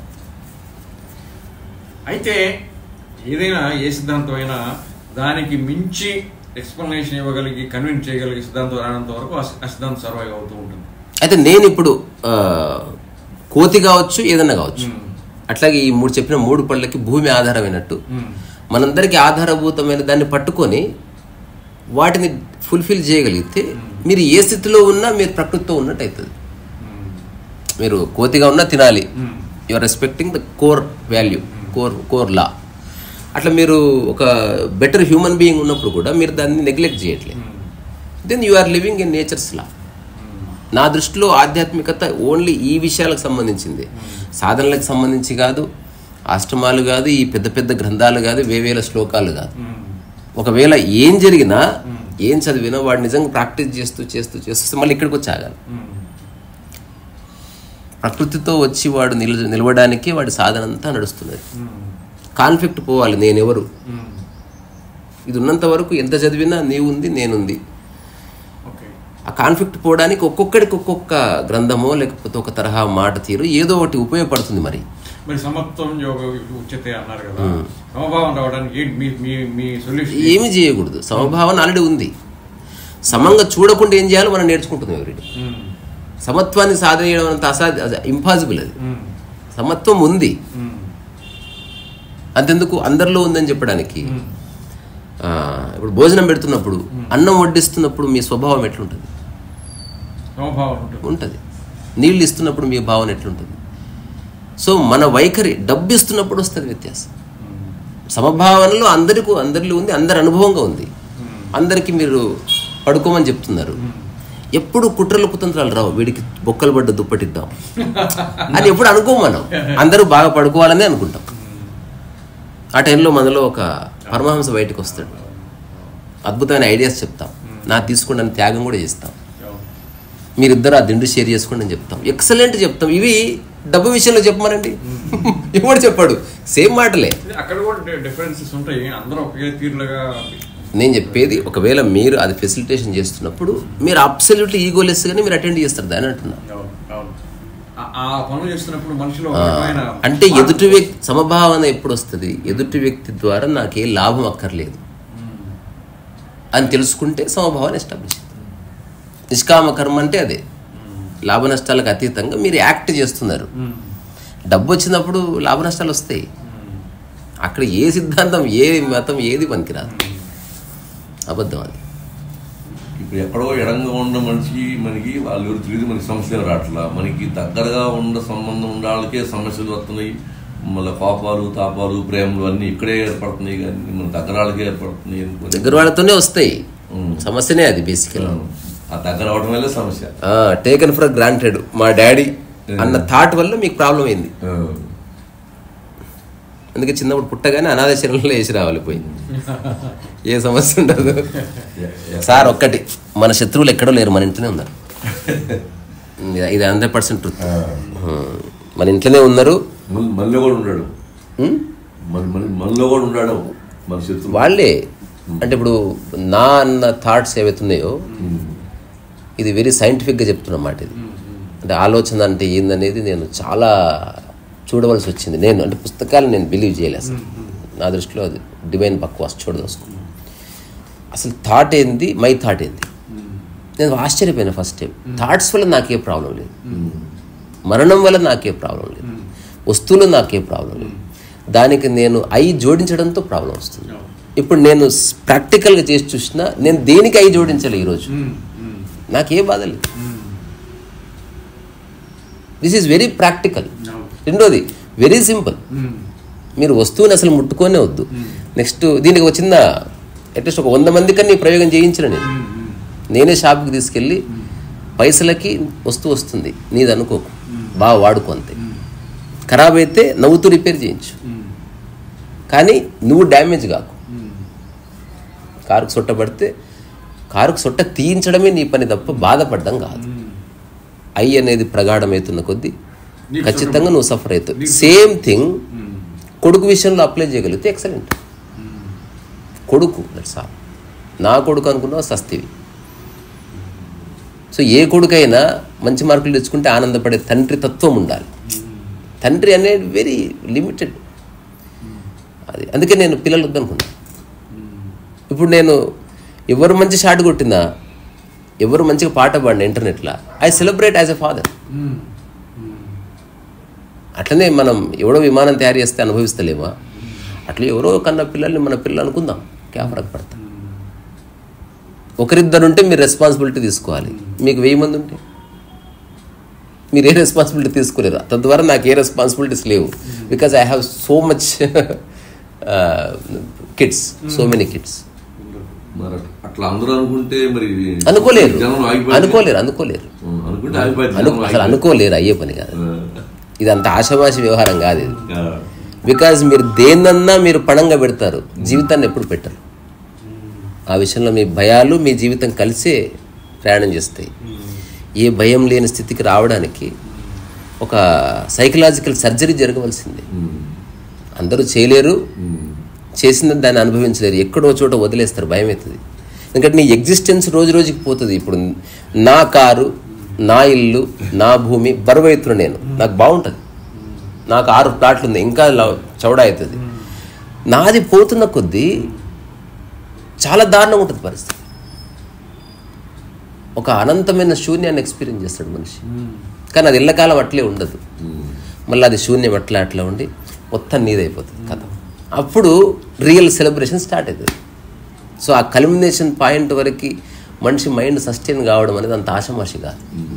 అయితే ఏదైనా ఏ సిద్ధాంతం అయినా దానికి మించి ఎక్స్ప్లెనేషన్ ఇవ్వగలిగి కన్విన్స్ చేయగలిగే సిద్ధాంతం రానంత వరకు ఆ సి- ఆ సిద్ధాంతం సర్వైవ్ అవుతూ ఉంటుంది అయితే నేను ఇప్పుడు ఆ, కోతి కావచ్చు ఏదన్నా కావచ్చు మ్మ్. అట్లాగే ఈ మూడు చెప్పిన మూడు పళ్ళకి భూమి ఆధారమైనట్టు మ్మ్. మనందరికీ ఆధారభూతమైన దాన్ని పట్టుకొని వాటిని ఫుల్ఫిల్ చేయగలిగితే మీరు ఏ స్థితిలో ఉన్నా మీరు ప్రకృతితో ఉన్నట్టు అవుతుంది మీరు కోతిగా ఉన్నా తినాలి you are respecting the core value core core లా అట్లా మీరు ఒక బెటర్ హ్యూమన్ బీయింగ్ ఉన్నప్పుడు కూడా మీరు దాన్ని నెగ్లెక్ట్ చేయట్లేదు then you are living in nature's law నా దృష్టిలో ఆధ్యాత్మికత ఓన్లీ ఈ విషయాలకు సంబంధించింది సాధనలకు సంబంధించి కాదు అష్టమాలు కాదు ఈ పెద్ద పెద్ద గ్రంథాలు కాదు వేవేల శ్లోకాలు కాదు ఒకవేళ ఏం జరిగినా ఏం చదివినా వాడు నిజంగా ప్రాక్టీస్ చేస్తూ చేస్తూ చేస్తూ మళ్ళీ ఇక్కడికి వచ్చి ఆగాలి ప్రకృతితో వచ్చి వాడు నిల నిలవడానికి వాడి సాధన అంతా నడుస్తున్నది కాన్ఫ్లిక్ట్ పోవాలి నేనెవరు ఇది ఉన్నంత వరకు ఎంత చదివినా నీవుంది నేనుంది ఓకే ఆ కాన్ఫ్లిక్ట్ పోవడానికి ఒక్కొక్కడికి ఒక్కొక్క గ్రంథమో లేకపోతే ఒక తరహా మాట తీరు ఏదో ఒకటి ఉపయోగపడుతుంది మరి మరి సమత్వం యోగ ఉచ్యతే అన్నారు కదా సమభావం రావడానికి ఏంటి మీ మీ మీ సొల్యూషన్ ఏమి చేయకూడదు సమభావన ఆల్రెడీ ఉంది సమంగా చూడకుండా ఏం చేయాలో మనం నేర్చుకుంటుంది ఎవరి సమత్వాన్ని సాధన చేయడం అంత అసాధ్య ఇంపాసిబుల్ అది సమత్వం ఉంది అంతెందుకు అందరిలో ఉందని చెప్పడానికి ఆ, ఇప్పుడు భోజనం పెడుతున్నప్పుడు అన్నం వడ్డిస్తున్నప్పుడు మీ స్వభావం ఎట్లుంటుంది సమభావం ఉంటుంది ఉంటుంది నీళ్ళు ఇస్తున్నప్పుడు మీ భావన ఎట్లుంటుంది సో మన వైఖరి డబ్బు ఇస్తున్నప్పుడు వస్తుంది వ్యత్యాసం సమభావనలో అందరికీ అందరిలో ఉంది అందరి అనుభవంగా ఉంది అందరికీ మీరు పడుకోమని చెప్తున్నారు ఎప్పుడు కుట్రలు కుతంత్రాలు రావు వీడికి బొక్కలు పడ్డ దుప్పటిద్దాం అని ఎప్పుడు అనుకోం మనం అందరూ బాగా పడుకోవాలని అనుకుంటాం ఆ టైంలో మనలో ఒక పరమహంస బయటకు వస్తాడు అద్భుతమైన ఐడియాస్ చెప్తాం నా తీసుకోండి త్యాగం కూడా చేస్తాం మీరిద్దరు ఆ దిండు షేర్ చేసుకోండి అని చెప్తాం ఎక్సలెంట్ చెప్తాం ఇవి డబ్బు విషయంలో చెప్పమనండి ఎవడు చెప్పాడు సేమ్ మాటలే అక్కడ కూడా డిఫరెన్సెస్ ఉంటాయి అందరూ ఒకే తీరులుగా నేను చెప్పేది ఒకవేళ మీరు అది ఫెసిలిటేషన్ చేస్తున్నప్పుడు మీరు అబ్సల్యూట్లీ ఈగోలెస్గానే మీరు అటెండ్ చేస్తారు దాని అంటున్నా అవును, అవును. ఆ- ఆ పనులు చేస్తున్నప్పుడు మనిషిలో ఒక ఆ, రకమైన అంటే ఎదుటి వ్యక్తి సమభావన ఎప్పుడు వస్తుంది ఎదుటి వ్యక్తి ద్వారా నాకే లాభం అక్కర్లేదు అని తెలుసుకుంటే సమభావన ఎస్టాబ్లిష్ నిష్కామ కర్మ అంటే అదే లాభ నష్టాలకు అతీతంగా మీరు యాక్ట్ చేస్తున్నారు ఉమ్, డబ్బు వచ్చినప్పుడు లాభ నష్టాలు వస్తాయి అక్కడ ఏ సిద్ధాంతం ఏ మతం ఏది పనికిరాదు అబద్ధం అది ఇప్పుడు ఎక్కడో ఎడంగా ఉన్న మనిషి మనకి వాళ్ళు ఎవరు తెలియదు మనకి సమస్యలు రావట్లా మనకి దగ్గరగా ఉన్న సంబంధం ఉన్న వాళ్ళకే సమస్యలు వస్తున్నాయి మళ్ళీ కోపాలు తాపాలు ప్రేమలు అన్నీ ఇక్కడే ఏర్పడుతున్నాయి కానీ మన దగ్గర వాళ్ళకే ఏర్పడుతున్నాయి అనుకోని దగ్గర వాళ్ళతోనే వస్తాయి ఉమ్. సమస్యనే అది బేసికల్ ఆ దగ్గర అవడం వల్లే సమస్య టేకన్ ఫర్ గ్రాంటెడ్ మా డాడీ అన్న థాట్ వల్ల మీకు ప్రాబ్లం అయింది ఆ. అందుకే చిన్నప్పుడు పుట్టగానే అనాథ శరణంలో వేసి రావాలి పోయి ఏ సమస్య ఉండదు సార్ ఒక్కటి మన శత్రువులు ఎక్కడో లేరు మన ఇంట్లోనే ఉన్నారు ఇది- ఇది హండ్రెడ్ పర్సెంట్ ట్రూత్ ఆ. మన ఇంట్లోనే ఉన్నారు మన- మనలో కూడా ఉన్నాడు ఉమ్, మన మన మనలో కూడా ఉన్నాడు మన శత్రువు వాళ్ళే అంటే ఇప్పుడు నా అన్న థాట్స్ ఏవైతున్నాయో ఉమ్. ఇది వెరీ సైంటిఫిక్గా చెప్తున్నమాట ఇది అంటే ఆలోచన అంటే ఏందనేది నేను చాలా చూడవలసి వచ్చింది నేను అంటే పుస్తకాలు నేను బిలీవ్ చేయలేదు అసలు నా దృష్టిలో అది డివైన్ బక్వాస్ చూడదోసుకో అసలు థాట్ ఏంది మై థాట్ ఏంది నేను ఆశ్చర్యపోయినా ఫస్ట్ టైం థాట్స్ వల్ల నాకే ప్రాబ్లం లేదు మరణం వల్ల నాకే ప్రాబ్లం లేదు వస్తువులు నాకే ప్రాబ్లం లేదు దానికి నేను ఐ జోడించడంతో ప్రాబ్లం వస్తుంది ఇప్పుడు నేను ప్రాక్టికల్గా చేసి చూసినా నేను దేనికి ఐ జోడించాలి ఈరోజు నాకే బాధ లేదు దిస్ ఈజ్ వెరీ ప్రాక్టికల్ రెండోది వెరీ సింపుల్ మీరు వస్తువుని అసలు ముట్టుకోనే వద్దు నెక్స్ట్ దీనికి ఒక చిన్న అట్లీస్ట్ ఒక వంద మంది కన్నా ఈ ప్రయోగం చేయించిన నేను నేనే షాప్కి తీసుకెళ్ళి పైసలకి వస్తువు వస్తుంది నీది అనుకోకు బాగా వాడుకో అంతే ఖరాబ్ అయితే నవ్వుతూ రిపేర్ చేయించు కానీ నువ్వు డ్యామేజ్ కాకు కారుకు సొట్ట పడితే కారుకు సొట్ట తీయించడమే నీ పని తప్ప బాధపడడం కాదు ఐ అనేది ప్రగాఢమవుతున్న కొద్దీ నీకు ఖచ్చితంగా నువ్వు సఫర్ అవుతావు సేమ్ థింగ్ కొడుకు విషయంలో అప్లై చేయగలిగితే ఎక్సలెంట్ కొడుకు దట్స్ ఆల్ నా కొడుకు అనుకున్నావు సస్తివి సో ఏ కొడుకైనా మంచి మార్కులు తెచ్చుకుంటే ఆనందపడే తండ్రి తత్వం ఉండాలి తండ్రి అనేది వెరీ లిమిటెడ్ అది అందుకే నేను పిల్లలు వద్దనుకున్నా ఇప్పుడు నేను ఎవరు మంచి షాట్ కొట్టినా ఎవరు మంచిగా పాట పాడిన ఇంటర్నెట్లో I celebrate as a father అట్లనే మనం ఎవడో విమానం తయారు చేస్తే అనుభవిస్తలేమా అట్లా ఎవరో కన్న పిల్లల్ని మన పిల్లలు అనుకుందాం క్యా ఫరక్ పడతా ఒకరిద్దరు ఉంటే మీరు రెస్పాన్సిబిలిటీ తీసుకోవాలి మీకు వెయ్యి మంది ఉంటే మీరు ఏ రెస్పాన్సిబిలిటీ తీసుకోలేరు తద్వారా నాకు ఏ రెస్పాన్సిబిలిటీస్ లేవు because I have so much kids so many kids మరి అట్లా అందరూ అనుకుంటే మరి అనుకోలేరు జనం ఆగిపోయి అనుకోలేరు అనుకోలేరు ఉం, అనుకుంటే ఆగిపోయింది అను అసలు అనుకోలేరు అయ్యే పని కాదు ఇది అంత ఆషమాషి వ్యవహారం కాదు ఇది బికాజ్ మీరు దేన్నన్నా మీరు పణంగా పెడతారు జీవితాన్ని ఎప్పుడు పెట్టరు ఆ విషయంలో మీ భయాలు మీ జీవితం కలిసే ప్రయాణం చేస్తాయి ఏ భయం లేని స్థితికి రావడానికి ఒక సైకలాజికల్ సర్జరీ జరగవలసిందే అందరూ చేయలేరు చేసిన దాన్ని అనుభవించలేరు ఎక్కడో చోట వదిలేస్తారు భయం అవుతుంది ఎందుకంటే నీ ఎగ్జిస్టెన్స్ రోజు రోజుకి పోతుంది ఇప్పుడు నా కారు నా ఇల్లు నా భూమి బరువు అవుతున్నా నేను నాకు బాగుంటుంది నాకు ఆరు ప్లాట్లు ఉంది ఇంకా ల- చౌడా అవుతుంది నాది పోతున్న కొద్దీ చాలా దారుణంగా ఉంటుంది పరిస్థితి ఒక అనంతమైన శూన్యాన్ని ఎక్స్పీరియన్స్ చేస్తాడు మనిషి కానీ అది ఎల్లకాలం అట్లే ఉండదు మళ్ళీ అది శూన్యం అట్లా అట్లా ఉండి మొత్తం నీదైపోతుంది కథ అప్పుడు రియల్ సెలబ్రేషన్ స్టార్ట్ అవుతుంది సో ఆ కల్మినేషన్ పాయింట్ వరకు మనిషి మైండ్ సస్టైన్ కావడం అనేది అంత ఆశమాషి కాదు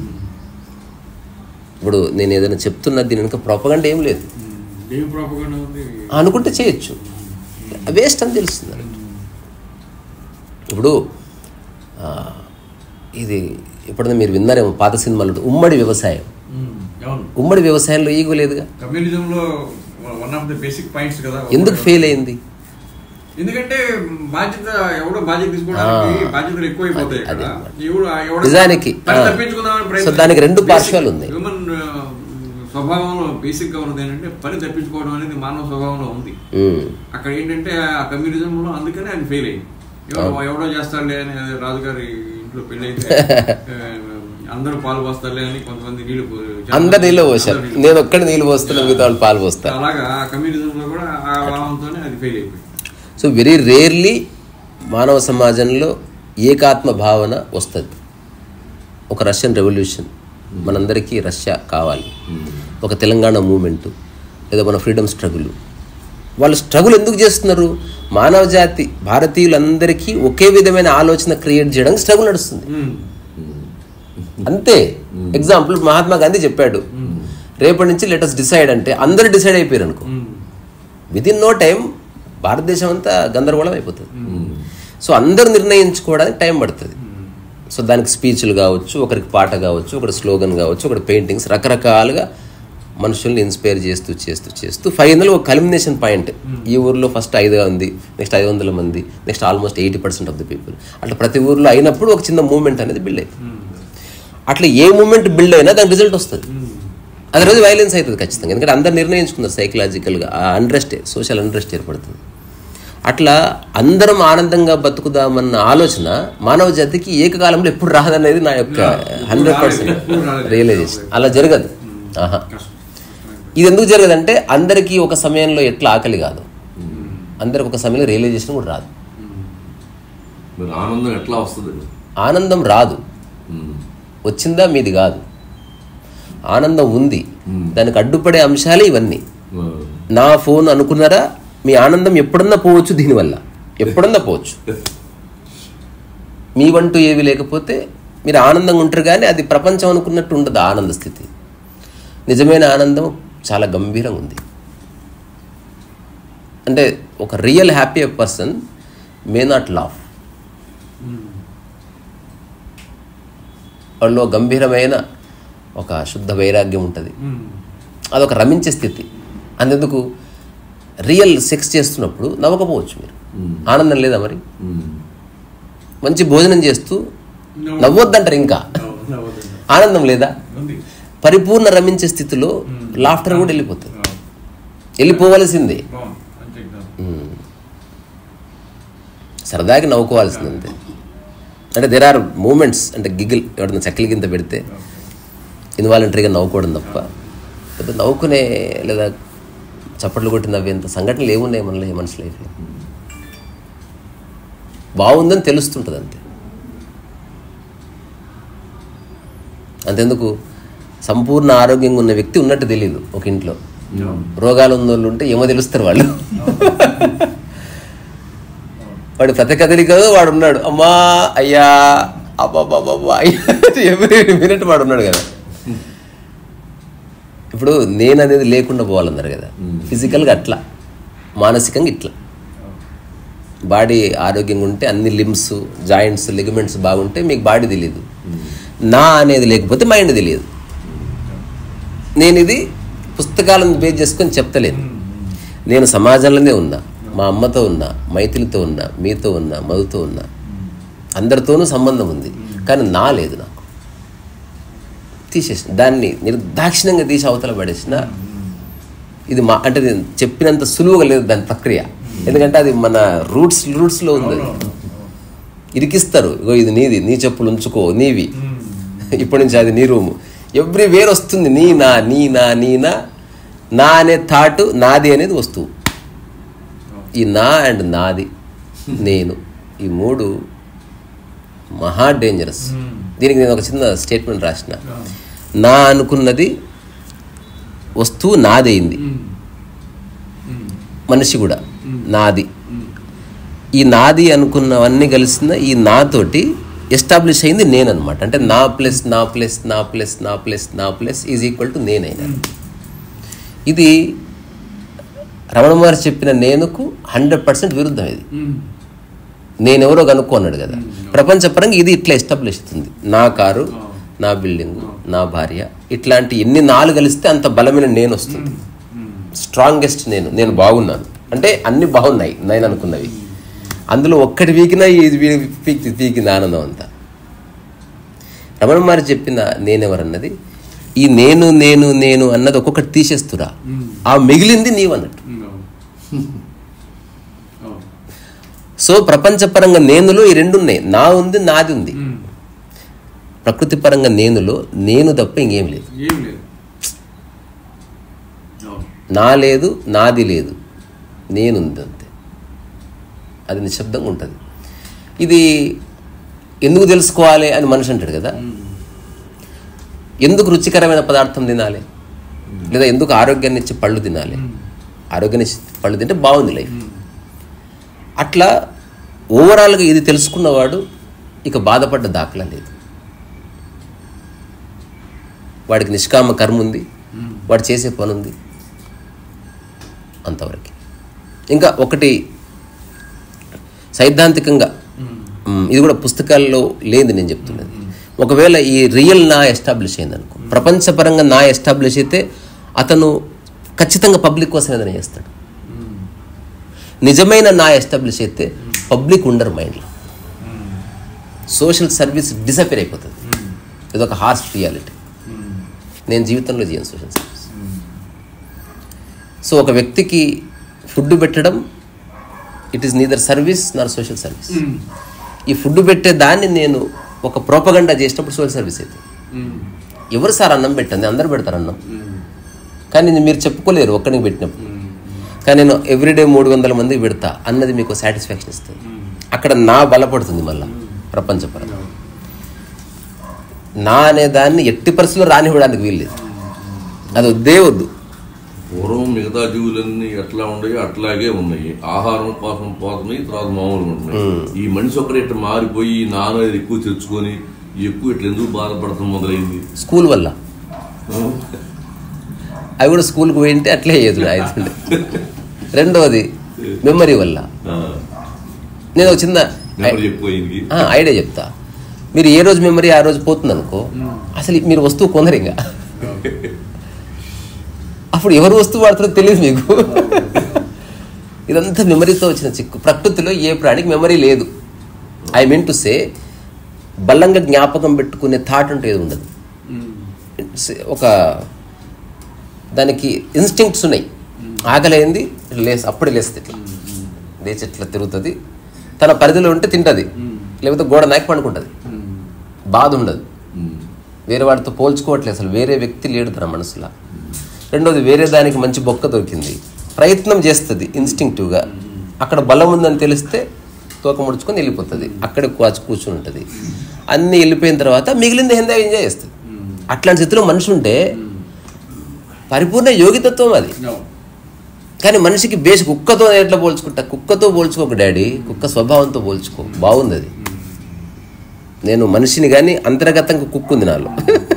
ఇప్పుడు నేను ఏదైనా చెప్తున్నది దీని వెనుక ప్రొపగండ ఏం లేదు ఏం ప్రాపగండా ఉంది అనుకుంటే చేయొచ్చు వేస్ట్ అని తెలుస్తుంది అన్నట్టు. ఇప్పుడు ఆ, ఇది ఎప్పుడైనా మీరు విన్నారేమో పాత సినిమాలు ఉమ్మడి వ్యవసాయం ఉమ్, అవును ఉమ్మడి వ్యవసాయంలో ఈగో లేదుగా కమ్యూనిజంలో one of the basic points కదా ఎందుకు ఫెయిల్ అయింది ఎందుకంటే బాధ్యత ఎవడో బాధ్యత తీసుకోవడానికి బాధ్యతలు ఎక్కువ అయిపోతాయి అది- ఇక్కడ అది ఎవడు ఎవడో నిజానికి, తను ఆ. తప్పించుకుందామని సో ప్రయత్నం- దానికి రెండు basic పార్శ్వాలు ఉన్నాయి. హ్యూమన్ స్వభావంలో బేసిక్ గా ఉన్నది ఏంటంటే పని తప్పించుకోవడం అనేది మానవ స్వభావంలో ఉంది ఉమ్, అక్కడ ఏంటంటే ఆ కమ్యూనిజంలో అందుకనే ఆయన ఫెయిల్ అయింది ఎవడో ఎవడో చేస్తాడులే అని అది రాజుగారి ఇంట్లో పెళ్లి అయితే ఆ, అందరూ పాలు పోస్తారులే అని కొంతమంది నీళ్లు పో- అందరు నీళ్ళు పోసారు అందరూ నీళ్ళు నేను ఒక్కడి నీళ్ళు పోస్తున్నా మిగతా వాళ్ళు పాలు పోస్తారు అలాగా ఆ కమ్యూనిజంలో కూడా ఆ భావంతోనే అది ఫెయిల్ అయిపోయింది సో వెరీ రేర్లీ మానవ సమాజంలో ఏకాత్మ భావన వస్తుంది ఒక రష్యన్ రెవల్యూషన్ మనందరికీ రష్యా కావాలి ఒక తెలంగాణ మూమెంట్ లేదా మన ఫ్రీడమ్ స్ట్రగుల్ వాళ్ళు స్ట్రగుల్ ఎందుకు చేస్తున్నారు మానవ జాతి భారతీయులందరికీ ఒకే విధమైన ఆలోచన క్రియేట్ చేయడానికి స్ట్రగుల్ నడుస్తుంది ఉమ్. అంతే ఎగ్జాంపుల్ మహాత్మా గాంధీ చెప్పాడు రేపటి నుంచి లెటస్ డిసైడ్ అంటే అందరూ డిసైడ్ అయిపోయారు అనుకో um. Within no time Bharatadesam అంతా గందరగోళం అయిపోతుంది సో అందరూ నిర్ణయించుకోవడానికి టైం పడుతుంది సో దానికి స్పీచ్లు కావచ్చు ఒకరికి పాట కావచ్చు ఒకటి స్లోగన్ కావచ్చు ఒకటి పెయింటింగ్స్ రకరకాలుగా మనుషుల్ని ఇన్స్పైర్ చేస్తూ చేస్తూ చేస్తూ ఫైనల్ ఒక కల్మినేషన్ పాయింట్ ఈ ఊర్లో ఫస్ట్ ఐదు ఉంది నెక్స్ట్ ఐదు వందల మంది next almost eighty percent of the people అట్లా ప్రతి ఊర్లో అయినప్పుడు ఒక చిన్న మూమెంట్ అనేది బిల్డ్ అవుతుంది అట్లా ఏ మూమెంట్ బిల్డ్ అయినా దానికి రిజల్ట్ వస్తుంది అది రోజు వైలెన్స్ అవుతుంది ఖచ్చితంగా ఎందుకంటే అందరు నిర్ణయించుకున్నారు సైకలాజికల్గా ఆ అండ్రెస్ట్ సోషల్ అండ్రెస్ట్ ఏర్పడుతుంది అట్లా అందరం ఆనందంగా బతుకుదామన్న ఆలోచన మానవ జాతికి ఏకకాలంలో ఎప్పుడు రాదనేది నా యొక్క హండ్రెడ్ పర్సెంట్ రియలైజేషన్ అలా జరగదు ఆహా ఇది ఎందుకు జరగదంటే అందరికీ ఒక సమయంలో ఎట్లా ఆకలి కాదు అందరికి ఒక సమయంలో రియలైజేషన్ కూడా రాదు మరి ఆనందం ఎట్లా వస్తుంది ఆనందం రాదు ఉమ్. వచ్చిందా మీది కాదు ఆనందం ఉంది దానికి అడ్డుపడే అంశాలే ఇవన్నీ ఆ. నా ఫోన్ అనుకున్నారా మీ ఆనందం ఎప్పుడన్నా పోవచ్చు దీనివల్ల ఎప్పుడన్నా పోవచ్చు మీ వంటూ ఏవి లేకపోతే మీరు ఆనందంగా ఉంటారు కానీ అది ప్రపంచం అనుకున్నట్టు ఉండదు ఆ ఆనంద స్థితి నిజమైన ఆనందం చాలా గంభీరంగా ఉంది అంటే ఒక real happy person may not laugh వాళ్ళు గంభీరమైన ఒక శుద్ధ వైరాగ్యం ఉంటుంది ఉమ్. అదొక రమించే స్థితి అందుకు రియల్ సెక్స్ చేస్తున్నప్పుడు నవ్వకపోవచ్చు మీరు ఆనందం లేదా మరి ఉమ్. మంచి భోజనం చేస్తూ నవ్వు. నవ్వొద్దంటారు ఇంకా నవ్వు- నవ్వొద్దు. ఆనందం లేదా ఉంది పరిపూర్ణ రమించే స్థితిలో లాఫ్టర్ కూడా వెళ్ళిపోతుంది ఆ. వెళ్ళిపోవలసిందే బాగుంది మంచి ఎగ్జాంపుల్ ఉమ్. సరదాగా నవ్వుకోవాల్సింది అంతే అంటే దేర్ ఆర్ మూమెంట్స్ అంటే గిగిల్ ఎవడన్నా చక్కలి గింత పెడితే ఇన్వాలంటరీగా నవ్వుకోవడం తప్ప పెద్ద నవ్వుకునే లేదా చప్పట్లు కొట్టి నవ్వేంత సంఘటనలు ఏమున్నాయి మనలో మనిషి లైఫ్లో బాగుందని తెలుస్తుంటుంది అంతే అంతెందుకు సంపూర్ణ ఆరోగ్యంగా ఉన్న వ్యక్తి ఉన్నట్టు తెలియదు ఒక ఇంట్లో రోగాలు ఉన్న వాళ్ళు ఉంటే ఏమో తెలుస్తారు వాళ్ళు వాడు ప్రతి కదలికలో వాడు ఉన్నాడు అమ్మా అయ్యా అబ్బాబ్బాబ్బా అయ్యా ఎవరి మినిట్ వాడు ఉన్నాడు కదా ఇప్పుడు నేను అనేది లేకుండా పోవాలన్నారు కదా ఫిజికల్గా అట్లా మానసికంగా ఇట్లా బాడీ ఆరోగ్యంగా ఉంటే అన్ని లిమ్స్ జాయింట్స్ లిగమెంట్స్ బాగుంటే మీకు బాడీ తెలియదు నా అనేది లేకపోతే మైండ్ తెలియదు నేను ఇది పుస్తకాలను బేస్ చేసుకొని చెప్తలేను నేను సమాజంలోనే ఉన్నా మా అమ్మతో ఉన్నా మైథిలితో ఉన్నా మీతో ఉన్నా మధుతో ఉన్నా అందరితోనూ సంబంధం ఉంది కానీ నా లేదు నాకు తీసేసిన దాన్ని నిర్దాక్షిణ్యంగా తీసి అవతల పడేసిన ఇది మా అంటే నేను చెప్పినంత సులువుగా లేదు దాని ప్రక్రియ ఎందుకంటే అది మన రూట్స్ రూట్స్లో ఉంది అది. ఇరికిస్తారు ఇగో ఇది నీది నీ చెప్పులు ఉంచుకో నీవి ఇప్పటి నుంచి అది నీ రూము ఎవ్రీ వేర్ వస్తుంది నీ నా నీ నా నీ నా నా అనే థాట్ నాది అనేది వస్తువు ఈ నా అండ్ నాది నేను ఈ మూడు మహా డేంజరస్ దీనికి నేను ఒక చిన్న స్టేట్మెంట్ రాసిన నా అనుకున్నది వస్తువు నాదైంది మనిషి కూడా నాది ఈ నాది అనుకున్నవన్నీ కలిసిన ఈ నాతోటి ఎస్టాబ్లిష్ అయింది నేను అనమాట అంటే నా ప్లస్ నా ప్లస్ నా ప్లస్ నా ప్లస్ నా ప్లస్ ఈజ్ ఈక్వల్ టు నేనైనా ఇది రమణ మహర్షి చెప్పిన నేనుకు హండ్రెడ్ పర్సెంట్ విరుద్ధం ఇది నేనెవరో కనుక్కున్నాడు కదా ప్రపంచపరంగా ఇది ఇట్లా ఎస్టాబ్లిష్ అవుతుంది నా కారు నా బిల్డింగు నా భార్య ఇట్లాంటి ఎన్ని నాలుగు కలిస్తే అంత బలమైన నేను వస్తుంది స్ట్రాంగెస్ట్ నేను నేను బాగున్నాను అంటే అన్ని బాగున్నాయి నేను అనుకున్నవి అందులో ఒక్కటి వీకినా ఇది వీ- పీకి పీకింది ఆనందం అంతా రమణ మహర్షి చెప్పిన నేనెవరన్నది ఈ నేను నేను నేను అన్నది ఒక్కొక్కటి తీసేస్తురా ఆ మిగిలింది నీవన్నట్టు సో ప్రపంచపరంగా నేనులో ఈ రెండు ఉన్నాయి నా ఉంది నాది ఉంది ప్రకృతి పరంగా నేనులో నేను తప్ప ఇంకేం లేదు ఏం లేదు అవును. నా లేదు నాది లేదు నేనుంది అంతే అది నిశ్శబ్దంగా ఉంటుంది ఇది ఎందుకు తెలుసుకోవాలి అని మనిషి అంటాడు కదా ఎందుకు రుచికరమైన పదార్థం తినాలి లేదా ఎందుకు ఆరోగ్యాన్ని ఇచ్చే పళ్ళు తినాలి ఆరోగ్యాన్ని ఇచ్చే పళ్ళు తింటే బాగుంది లైఫ్ అట్లా ఓవరాల్గా ఇది తెలుసుకున్నవాడు ఇక బాధపడ్డ దాఖలా లేదు వాడికి నిష్కామ కర్మ ఉంది వాడు చేసే పని ఉంది అంతవరకు ఇంకా ఒకటి సైద్ధాంతికంగా మ్, ఇది కూడా పుస్తకాల్లో లేదు నేను చెప్తున్నది ఒకవేళ ఈ రియల్ నా ఎస్టాబ్లిష్ అయిందనుకో ప్రపంచపరంగా నా ఎస్టాబ్లిష్ అయితే అతను ఖచ్చితంగా పబ్లిక్ కోసం ఏదైనా చేస్తాడు నిజమైన నా ఎస్టాబ్లిష్ అయితే పబ్లిక్ ఉండరు మైండ్లో సోషల్ సర్వీస్ డిసపేర్ అయిపోతుంది ఇది ఒక హార్స్ రియాలిటీ నేను జీవితంలో చేయను సోషల్ సర్వీస్ సో ఒక వ్యక్తికి ఫుడ్ పెట్టడం it is neither service nor social service ఈ ఫుడ్ పెట్టే దాన్ని నేను ఒక ప్రోపగండా చేసినప్పుడు సోషల్ సర్వీస్ అయితే ఎవరు సార్ అన్నం పెట్టండి అందరు పెడతారు అన్నం కానీ ఇది మీరు చెప్పుకోలేరు ఒక్కడికి పెట్టినప్పుడు కానీ నేను ఎవ్రీడే మూడు వందల మందికి పెడతా అన్నది మీకు సాటిస్ఫాక్షన్ ఇస్తుంది అక్కడ నా బలపడుతుంది మళ్ళా ప్రపంచపరంగా నా అనే దాన్ని ఎట్టి పరిస్థితుల్లో రానివ్వడానికి వీల్లేదు అది వద్దే వద్దు పూర్వం మిగతా జీవులన్నీ ఎట్లా ఉన్నాయో అట్లాగే ఉన్నాయి ఆహారం కోసం పోతున్నాయి తర్వాత మామూలుగా ఉంటున్నాయి ఈ మనిషి ఒకటి ఇట్లా మారిపోయి నాన్న ఎక్కువ తెచ్చుకొని ఎక్కువ ఇట్లా ఎందుకు బాధపడటం మొదలైంది స్కూల్ వల్ల అవి కూడా స్కూల్కి పోయింటే అట్లే అయ్యేది అవుతుండే రెండవది మెమరీ వల్ల నేను ఒక చిన్న నెంబర్ చెప్పిపోయింది ఆ, ఐడియా చెప్తా మీరు ఏ రోజు మెమరీ ఆ రోజు పోతుంది అనుకో అసలు మీరు వస్తువు కొనరు ఇంకా అప్పుడు ఎవరు వస్తువు వాడుతారో తెలియదు మీకు ఇదంతా మెమరీతో వచ్చిన చిక్కు ప్రకృతిలో ఏ ప్రాణికి మెమరీ లేదు ఐ మీన్ టు సే బలంగా జ్ఞాపకం పెట్టుకునే థాట్ అంటే ఏది ఉండదు It's ఒక దానికి ఇన్స్టింక్ట్స్ ఉన్నాయి ఆకలైంది లేస్ అప్పుడే లేస్తుంది ఇట్లా లేచి ఇట్లా తిరుగుతుంది తన పరిధిలో ఉంటే తింటుంది లేకపోతే గోడ నాకి పండుకుంటుంది బాధ ఉండదు వేరే వాడితో పోల్చుకోవట్లేదు అసలు వేరే వ్యక్తి లేడు తన మనసులో రెండోది వేరే దానికి మంచి బొక్క దొరికింది ప్రయత్నం చేస్తుంది ఇన్స్టింక్టివ్గా అక్కడ బలం ఉందని తెలిస్తే తోక ముడుచుకొని వెళ్ళిపోతుంది అక్కడే కూర్చు కూర్చుని ఉంటుంది అన్నీ వెళ్ళిపోయిన తర్వాత మిగిలింది ఎంజాయ్ ఎంజాయ్ చేస్తుంది అట్లాంటి స్థితిలో మనిషి ఉంటే పరిపూర్ణ యోగితత్వం అది No. కానీ మనిషికి బేస్ కుక్కతో ఎట్లా పోల్చుకుంటా కుక్కతో పోల్చుకోక డాడీ కుక్క స్వభావంతో పోల్చుకో బాగుంది అది నేను మనిషిని కానీ అంతర్గతంగా కుక్క ఉంది నాలో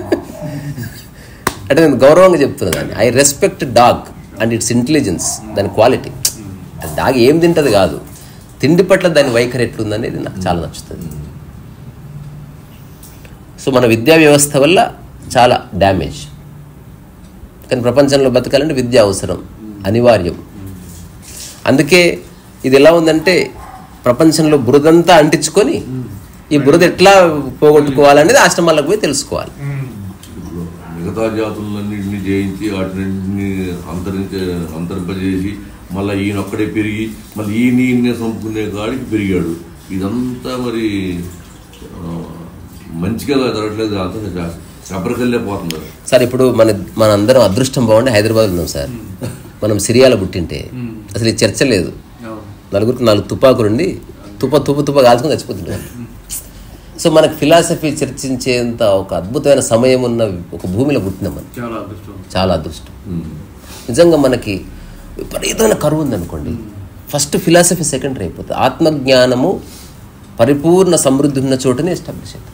అంటే నేను గౌరవంగా చెప్తున్నా దాన్ని I respect dog and its intelligence దాని క్వాలిటీ డాగ్ ఏం తింటది కాదు తిండి పట్ల దాని వైఖరి ఎట్లుందనేది నాకు చాలా నచ్చుతుంది సో మన విద్యా వ్యవస్థ వల్ల చాలా డ్యామేజ్ కానీ ప్రపంచంలో బతకాలంటే విద్య అవసరం అనివార్యం అందుకే ఇది ఎలా ఉందంటే ప్రపంచంలో బురదంతా అంటించుకొని ఈ బురద ఎట్లా పోగొట్టుకోవాలనేది ఆశ్రమాలకు పోయి తెలుసుకోవాలి ఇప్పుడు మిగతా జాతులన్నింటినీ జయించి వాటిని అంతరించ అంతరింపజేసి మళ్ళీ ఈయన ఒక్కడే పెరిగి మళ్ళీ ఈయన ఈయన్నే చంపుకునే కాడికి పెరిగాడు ఇదంతా మరి ఆ, మంచిగా జరగట్లేదు అంతా శబరికల్లే పోతున్నారు సార్ ఇప్పుడు మన మన అందరం అదృష్టం బాగుండి హైదరాబాద్ ఉన్నాం సార్ మనం సిరియాల పుట్టింటే అసలు ఈ చర్చ లేదు నలుగురికి నాలుగు తుపాకులుండి తుప తుప తుప కాల్చుకొని చచ్చిపోతుంటారు సో మనకు ఫిలాసఫీ చర్చించేంత ఒక అద్భుతమైన సమయం ఉన్న ఒక భూమిలో పుట్టినాం మనం చాలా అదృష్టం చాలా అదృష్టం నిజంగా మనకి విపరీతమైన కరువు ఉందనుకోండి ఫస్ట్ ఫిలాసఫీ సెకండరీ అయిపోతుంది ఆత్మజ్ఞానము పరిపూర్ణ సమృద్ధి ఉన్న చోటనే ఎస్టాబ్లిష్ అవుతుంది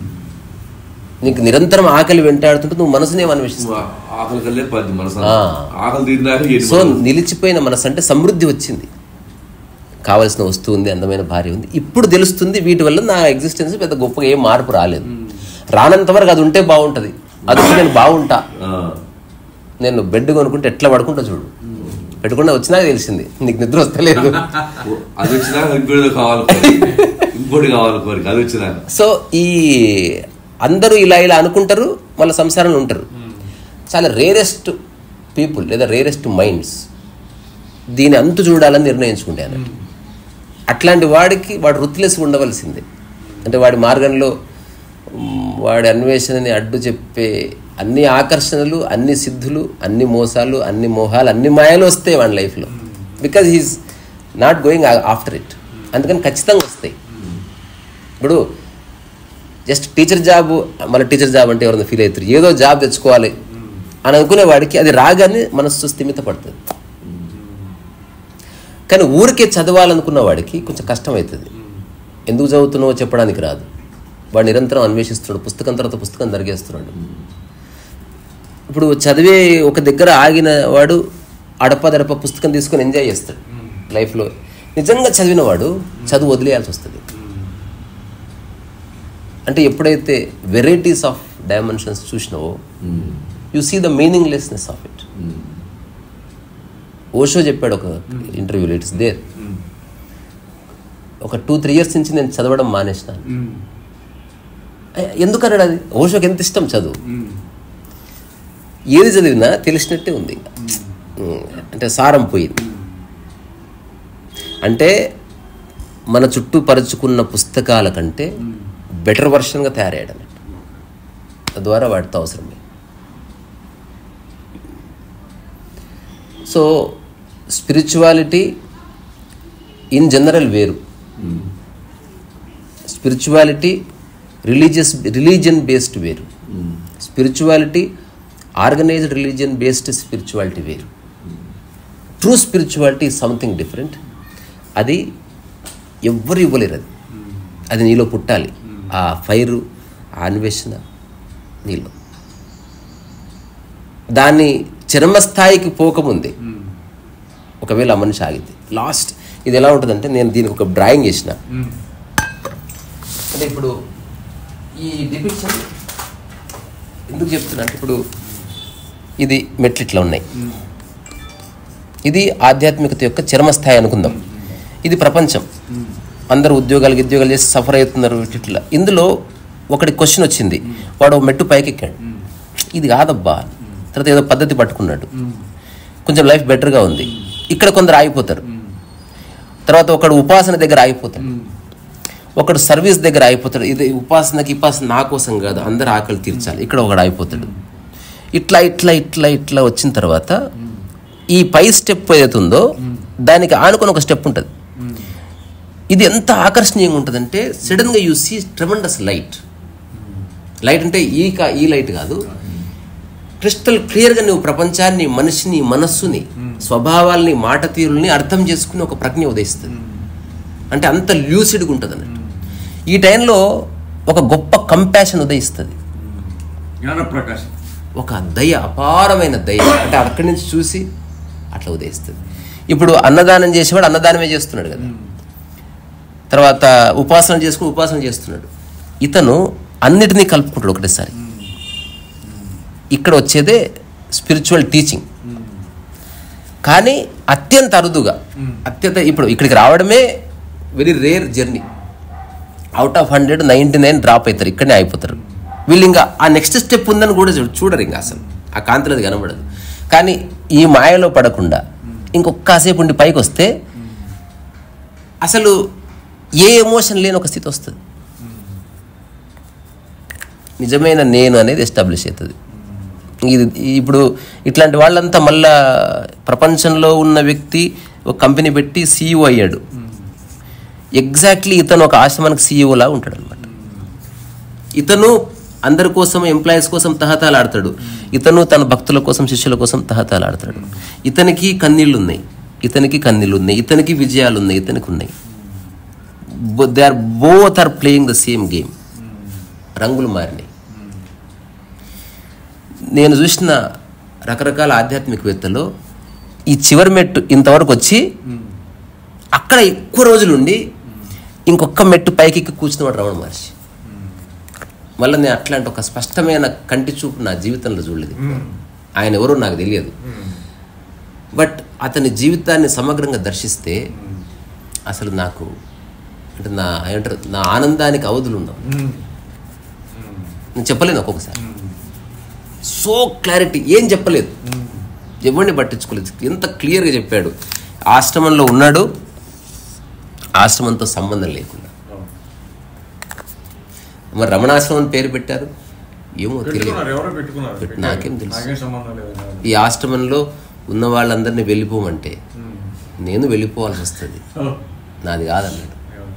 నీకు నిరంతరం ఆకలి వెంటాడుతుంటే నువ్వు మనసునే అన్వేషిస్తావు ఆకలి కల్లే పది మనసు ఆ. ఆకలి తీరినాక ఎన్ని సో మనసు? నిలిచిపోయిన మనసు అంటే సమృద్ధి వచ్చింది కావలసిన వస్తువు ఉంది అందమైన భార్య ఉంది ఇప్పుడు తెలుస్తుంది వీటి వల్ల నా ఎగ్జిస్టెన్స్ పెద్ద గొప్పగా ఏం మార్పు రాలేదు రానంత వరకు అది ఉంటే బాగుంటది అది ఉంటే నేను బాగుంటా ఆ. నేను బెడ్ కొనుక్కుంటే ఎట్లా పడుకుంటా చూడు పెట్టుకుంటే వచ్చినాక తెలిసింది నీకు నిద్ర వస్తలేదు ఓ, అది వచ్చినాక ఇంకోటి కావాలి కోరిక. ఇంకోటి కావాలి కోరిక అది వచ్చినాక సో ఈ అందరూ ఇలా ఇలా అనుకుంటారు మళ్ళీ సంసారంలో ఉంటారు చాలా రేరెస్ట్ పీపుల్ లేదా రేరెస్ట్ మైండ్స్ దీని అంతు చూడాలని నిర్ణయించుకుంటాను అట్లాంటి వాడికి వాడు వృత్తిలెస్ ఉండవలసిందే అంటే వాడి మార్గంలో మ్, వాడి అన్వేషణని అడ్డు చెప్పే అన్ని ఆకర్షణలు అన్ని సిద్ధులు అన్ని మోసాలు అన్ని మోహాలు అన్ని మాయలు వస్తాయి వాడి లైఫ్లో because he's not going after it అందుకని ఖచ్చితంగా వస్తాయి ఇప్పుడు జస్ట్ టీచర్ జాబ్ మళ్ళీ టీచర్ జాబ్ అంటే ఎవరైనా ఫీల్ అవుతారు ఏదో జాబ్ తెచ్చుకోవాలి అని అనుకునే వాడికి అది రాగానే మనస్సు స్థిమిత పడుతుంది కానీ ఊరికే చదవాలనుకున్న వాడికి కొంచెం కష్టం అవుతుంది ఎందుకు చదువుతున్నావో చెప్పడానికి రాదు వాడు నిరంతరం అన్వేషిస్తున్నాడు పుస్తకం తర్వాత పుస్తకం జరిగేస్తున్నాడు ఇప్పుడు చదివే ఒక దగ్గర ఆగిన వాడు అడపదడప పుస్తకం తీసుకొని ఎంజాయ్ చేస్తాడు లైఫ్లో నిజంగా చదివిన వాడు చదువు వదిలేయాల్సి వస్తుంది అంటే ఎప్పుడైతే వెరైటీస్ ఆఫ్ డైమెన్షన్స్ చూసినావో you see the meaninglessness of it Osho చెప్పాడు ఒక ఇంటర్వ్యూలో ఇట్స్ దేర్ ఒక టూ త్రీ ఇయర్స్ నుంచి నేను చదవడం మానేసినాను ఎందుకన్నాడు అది ఓషోకి ఎంత ఇష్టం చదువు ఏది చదివినా తెలిసినట్టే ఉంది ఉమ్, అంటే సారం పోయింది అంటే మన చుట్టూ పరుచుకున్న పుస్తకాల కంటే బెటర్ వర్షన్గా తయారయ్యాడు అన్నట్టు తద్వారా వాటితో అవసరమే సో స్పిరిచువాలిటీ ఇన్ జనరల్ వేరు స్పిరిచువాలిటీ రిలీజియస్ రిలీజియన్ బేస్డ్ వేరు spirituality organised religion based spirituality వేరు ట్రూ స్పిరిచువాలిటీ సంథింగ్ డిఫరెంట్ అది ఎవ్వరు ఇవ్వలేరు అది అది నీలో పుట్టాలి ఆ ఫైరు ఆ అన్వేషణ నీలో దాన్ని చర్మస్థాయికి పోకముందే ఒకవేళ ఆ మనిషి ఆగింది లాస్ట్ ఇది ఎలా ఉంటుందంటే నేను దీనికి ఒక డ్రాయింగ్ చేసిన అంటే ఇప్పుడు ఈ డిపిక్షన్ ఎందుకు చెప్తున్నా అంటే ఇప్పుడు ఇది మెట్లు ఇట్లా ఉన్నాయి ఇది ఆధ్యాత్మికత యొక్క చరమస్థాయి అనుకుందాం ఇది ప్రపంచం అందరూ ఉద్యోగాలు ఉద్యోగాలు చేసి సఫర్ అవుతున్నారు ఇట్లా ఇందులో ఒకటి క్వశ్చన్ వచ్చింది వాడు ఓ మెట్టు పైకి ఎక్కాడు ఇది కాదబ్బా తర్వాత ఏదో పద్ధతి పట్టుకున్నాడు కొంచెం లైఫ్ బెటర్గా ఉంది ఇక్కడ కొందరు ఆగిపోతారు తర్వాత ఒకడు ఉపాసన దగ్గర ఆగిపోతాడు ఒకడు సర్వీస్ దగ్గర ఆగిపోతాడు ఇది ఉపాసనకి ఉపాసన నా కోసం కాదు అందరు ఆకలి తీర్చాలి ఇక్కడ ఒకడు ఆగిపోతాడు ఇట్లా ఇట్లా ఇట్లా ఇట్లా వచ్చిన తర్వాత ఈ పై స్టెప్ ఏదైతే ఉందో దానికి ఆనుకొని ఒక స్టెప్ ఉంటుంది ఇది ఎంత ఆకర్షణీయంగా ఉంటుందంటే సడన్గా you see tremendous light light అంటే ఈ కా ఈ లైట్ కాదు క్రిస్టల్ క్లియర్గా నువ్వు ప్రపంచాన్ని మనిషిని మనస్సుని స్వభావాల్ని మాట తీరుల్ని అర్థం చేసుకుని ఒక ప్రజ్ఞ ఉదయిస్తుంది అంటే అంత ల్యూసిడ్గా ఉంటుంది అన్నట్టు ఈ టైంలో ఒక గొప్ప కంపాషన్ ఉదయిస్తుంది జ్ఞాన ప్రకాశం ఒక దయ అపారమైన దయ అంటే అక్కడి నుంచి చూసి అట్లా ఉదయిస్తుంది ఇప్పుడు అన్నదానం చేసేవాడు అన్నదానమే చేస్తున్నాడు కదా తర్వాత ఉపాసన చేసుకుని ఉపాసన చేస్తున్నాడు ఇతను అన్నిటినీ కలుపుకుంటాడు ఒకటేసారి ఇక్కడ వచ్చేదే స్పిరిచువల్ టీచింగ్ కానీ అత్యంత అరుదుగా అత్యంత ఇప్పుడు ఇక్కడికి రావడమే very rare journey out of hundred ninety nine drop అవుతారు ఇక్కడనే అయిపోతారు వీళ్ళు ఇంకా ఆ నెక్స్ట్ స్టెప్ ఉందని కూడా చూ- చూడరు ఇంకా అసలు ఆ కాంతిలో అది కనబడదు కానీ ఈ మాయలో పడకుండా ఇంకొక్కసేపు ఉండి పైకి వస్తే అసలు ఏ ఎమోషన్ లేని ఒక స్థితి వస్తుంది నిజమైన నేను అనేది ఎస్టాబ్లిష్ అవుతుంది ఇది ఇప్పుడు ఇట్లాంటి వాళ్ళంతా మళ్ళా ప్రపంచంలో ఉన్న వ్యక్తి ఒక కంపెనీ పెట్టి సీఈఓ అయ్యాడు ఎగ్జాక్ట్లీ ఇతను ఒక ఆశ్రమానికి సీఈఓ లాగా ఉంటాడు అనమాట ఇతను అందరి కోసం ఎంప్లాయీస్ కోసం తహతాలాడతాడు ఇతను తన భక్తుల కోసం శిష్యుల కోసం తహతాలాడతాడు ఇతనికి కన్నీళ్ళు ఉన్నాయి ఇతనికి కన్నీళ్ళు ఉన్నాయి ఇతనికి విజయాలు ఉన్నాయి ఇతనికి ఉన్నాయి they are both are playing the same game రంగులు మారినాయి నేను చూసిన రకరకాల ఆధ్యాత్మికవేత్తలు ఈ చివరి మెట్టు ఇంతవరకు వచ్చి అక్కడ ఎక్కువ రోజులుండి ఇంకొక మెట్టు పైకి ఎక్కి కూర్చున్నవాడు రమణ మహర్షి మళ్ళీ నేను అట్లాంటి ఒక స్పష్టమైన కంటి చూపు నా జీవితంలో చూడలేదు ఆయన ఎవరో నాకు తెలియదు బట్ అతని జీవితాన్ని సమగ్రంగా దర్శిస్తే అసలు నాకు అంటే నా ఏమంటారు నా ఆనందానికి అవధులు ఉండవు నేను చెప్పలేను ఒక్కొక్కసారి సో క్లారిటీ ఏం చెప్పలేదు ఎవరిని పట్టించుకోలేదు ఎంత క్లియర్గా చెప్పాడు ఆశ్రమంలో ఉన్నాడు ఆశ్రమంతో సంబంధం లేకుండా మరి రమణాశ్రమం అని పేరు పెట్టారు ఏమో తెలియదు పెట్టుకున్నారు ఎవరో పెట్టుకున్నారు పెట్టు- నాకేం తెలుసు. నాకేం సంబంధం లేదు ఈ ఆశ్రమంలో ఉన్న వాళ్ళందరినీ వెళ్ళిపోమంటే నేను వెళ్ళిపోవాల్సి వస్తుంది నాది కాదన్నాడు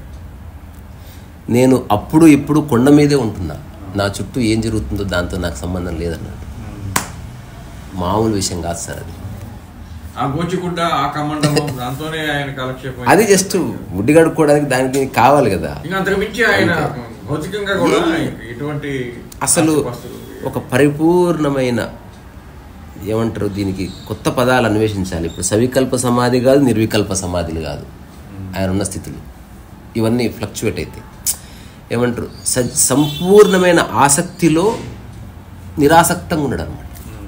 నేను అప్పుడు ఇప్పుడు కొండ మీదే ఉంటున్నా నా చుట్టూ ఏం జరుగుతుందో దాంతో నాకు సంబంధం లేదన్నాడు మామూలు విషయం కాదు సార్ అది ఆ గోచిగుడ్డ ఆ కమండలం దాంతోనే ఆయన కాలక్షేపం అది జస్ట్ ముడ్డి గడుక్కోవడానికి దానికి దీనికి కావాలి కదా ఇంకా అంతకు మించి ఆయన భౌతికంగా కూడా ఎటువంటి అసలు ఆస్తిపాస్తులు ఒక పరిపూర్ణమైన ఏమంటారు దీనికి కొత్త పదాలు అన్వేషించాలి ఇప్పుడు సవికల్ప సమాధి కాదు నిర్వికల్ప సమాధులు కాదు ఆయన ఉన్న స్థితులు ఇవన్నీ ఫ్లక్చువేట్ అయితే ఏమంటారు స- సంపూర్ణమైన ఆసక్తిలో నిరాసక్తంగా ఉండడు అనమాట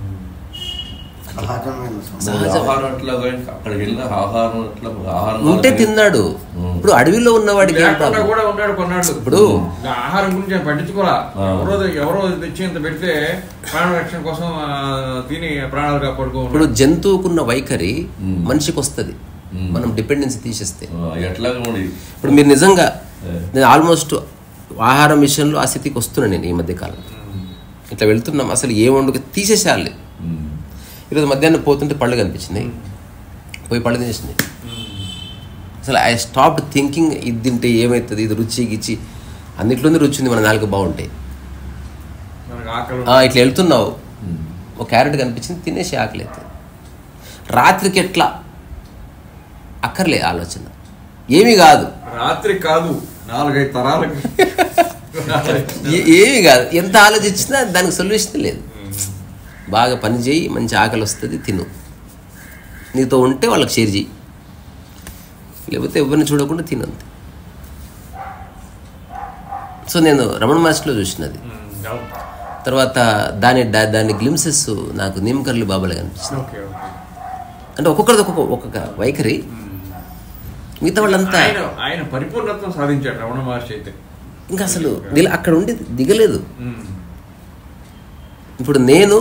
సహజమైన సంబంధం. సహజ ఆహారం అట్లా కానీ అక్కడికి వెళ్ళిన ఆహారం అట్లా ఆహారం ఉంటే తిన్నాడు ఇప్పుడు అడవిలో ఉన్నవాడికి ఏం లేకుండా ప్రాబ్లం కూడా ఉన్నాడు కొన్నాళ్ళు ఇప్పుడు ఇంకా ఆహారం గురించి ఆయన పట్టించుకోరా ఆ. ఎవరో ఎవరో తెచ్చి ఇంత పెడితే ప్రాణ రక్షణ కోసం ఆ, తిని ప్రాణాలు కాపాడుకో ఇప్పుడు జంతువుకున్న వైఖరి మ్మ్. మనిషికి వస్తుంది మ్మ్. మనం డిపెండెన్సీ తీసేస్తే ఆ, ఎట్లాగా ఉండి ఇప్పుడు మీరు నిజంగా ఏ. నేను ఆల్మోస్ట్ ఆహారం విషయంలో ఆ స్థితికి వస్తున్నాను నేను ఈ మధ్య కాలం ఇట్లా వెళ్తున్నాం అసలు ఏ వండుక తీసేసేయాలి ఉమ్, ఈరోజు మధ్యాహ్నం పోతుంటే పళ్ళు కనిపించింది పోయి పళ్ళు తినేసింది అసలు ఐ స్టాప్ థింకింగ్ ఇది తింటే ఏమవుతుంది ఇది రుచి గిచ్చి అన్నిట్లోనే రుచి ఉంది మన నాలుగు బాగుంటాయి మనకు ఆకలి ఆ, ఇట్లా వెళ్తున్నావు ఉమ్. ఒక క్యారెట్ కనిపించింది తినేసి ఆకలి అవుతుంది రాత్రికి ఎట్లా అక్కర్లే ఆలోచన ఏమీ కాదు రాత్రి కాదు నాలుగైదు తరాలకి ఏ- ఏమీ కాదు ఎంత ఆలోచించినా దానికి సొల్యూషన్ లేదు బాగా పని చేయి మంచి ఆకలి వస్తుంది తిను నీతో ఉంటే వాళ్ళకి షేర్ చేయి లేకపోతే ఎవరిని చూడకుండా తినంతే సో నేను రమణ మాస్టర్లో చూసినది తర్వాత దాని దా- దాని గ్లిమ్సెస్ నాకు నిమ్మకర్లు బాబాలు కనిపిస్తుంది ఓకే ఓకే అంటే ఒక్కొక్కరిది ఒక్కొక్క ఒక్కొక్క వైఖరి మిగతా వాళ్ళంతా ఆయన ఆయన పరిపూర్ణత్వం సాధించాడు రమణ మహర్షి అయితే ఇంకా అసలు దిల- అక్కడ ఉండి దిగలేదు ఉమ్. ఇప్పుడు నేను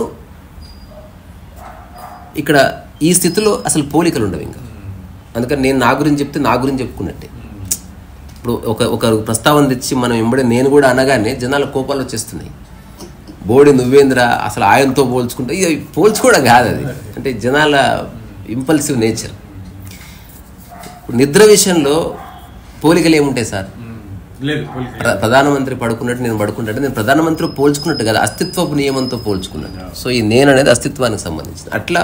ఇక్కడ ఈ స్థితిలో అసలు పోలికలు ఉండవు ఇంకా అందుకని నేను నా గురించి చెప్తే నా గురించి చెప్పుకున్నట్టే ఇప్పుడు ఒక ఒక ప్రస్తావన తెచ్చి మనం వెంబడి నేను కూడా అనగానే జనాల కోపాలు వచ్చేస్తున్నాయి బోడి నువ్వేంద్ర అసలు ఆయనతో పోల్చుకుంటే ఇది పోల్చుకోవడం కాదు అది అంటే జనాల ఇంపల్సివ్ నేచర్ ఇప్పుడు నిద్ర విషయంలో పోలికలు ఏముంటాయి సార్ లేదు పోలిక ప్ర- ప్రధానమంత్రి పడుకున్నట్టు నేను పడుకుంటే నేను ప్రధానమంత్రి పోల్చుకున్నట్టు కదా అస్తిత్వపు నియమంతో పోల్చుకున్నాను సో ఈ నేను అనేది అస్తిత్వానికి సంబంధించింది అట్లా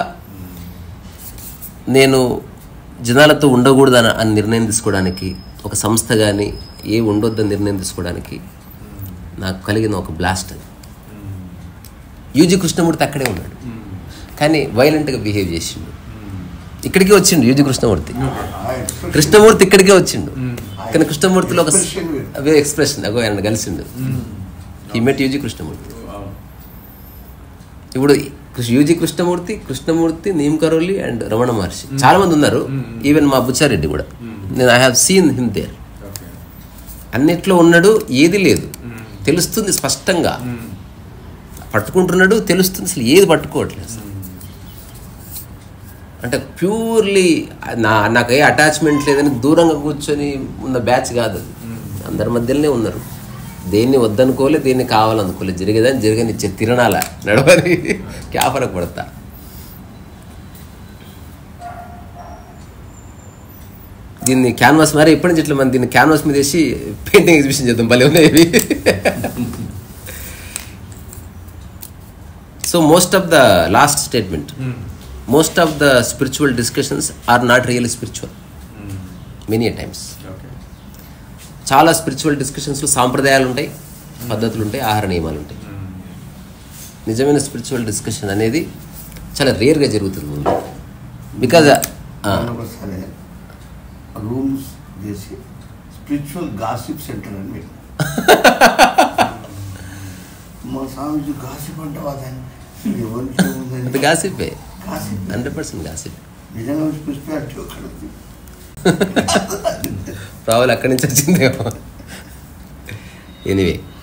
నేను జనాలతో ఉండకూడదు అని అని నిర్ణయం తీసుకోవడానికి ఒక సంస్థ కానీ ఏ ఉండొద్దని నిర్ణయం తీసుకోవడానికి నాకు కలిగిన ఒక బ్లాస్ట్ అది యూజీ కృష్ణమూర్తి అక్కడే ఉన్నాడు కానీ వైలెంట్గా బిహేవ్ చేసిండు ఇక్కడికే వచ్చిండు యూజీ కృష్ణమూర్తి కృష్ణమూర్తి ఇక్కడికే వచ్చిండు కానీ కృష్ణమూర్తిలో ఒక Expression వేరు. అవే ఎక్స్ప్రెషన్ అగో ఆయన కలిసిండు ఈ మెట్ యూజీ కృష్ణమూర్తి ఇప్పుడు కృష్ణ- యూజీ కృష్ణమూర్తి కృష్ణమూర్తి నీమ్ కరోలి అండ్ రమణ మహర్షి చాలా మంది ఉన్నారు ఈవెన్ మా బుచ్చారెడ్డి కూడా నేను I have seen him there అన్నిట్లో ఉన్నాడు ఏది లేదు తెలుస్తుంది స్పష్టంగా పట్టుకుంటున్నాడు తెలుస్తుంది అసలు ఏది పట్టుకోవట్లేదు అసలు అంటే ప్యూర్లీ నా నాకు ఏ అటాచ్మెంట్ లేదని దూరంగా కూర్చొని ఉన్న బ్యాచ్ కాదు అది అందరి మధ్యలోనే ఉన్నారు దేన్ని వద్దనుకోలే దేన్ని కావాలనుకోలే జరిగేదని జరగనిచ్చే తిరణాల నడవని క్యా ఫరక్ పడతా దీన్ని క్యాన్వాస్ మరి ఎప్పటి నుంచి ఇట్లా మనం దీన్ని క్యాన్వాస్ మీద వేసి పెయింటింగ్ ఎగ్జిబిషన్ చేద్దాం భలే ఉన్నాయి ఇవి so most of the last statement most of the spiritual discussions are not real spiritual many times okay చాలా స్పిరిచువల్ డిస్కషన్స్లో సాంప్రదాయాలు ఉంటాయి పద్ధతులు ఉంటాయి ఆహార నియమాలు ఉంటాయి నిజమైన స్పిరిచువల్ డిస్కషన్ అనేది చాలా రేర్గా జరుగుతుంది బికాజ్ ఒకసారి రూమ్స్ చేసి స్పిరిచువల్ గాసిప్ సెంటర్ అని పెట్టిన మా స్వామిజీ గాసిప్ అంటావా దాన్ని ఎవరికి అది ఏముందని గాసిపే గాసిప్ హండ్రెడ్ పర్సెంట్ గాసిప్ నిజంగా స్పిరిచువాలిటీ ఒకటి రావాలి అక్కడి నుంచి వచ్చిందేమో ఎనీవే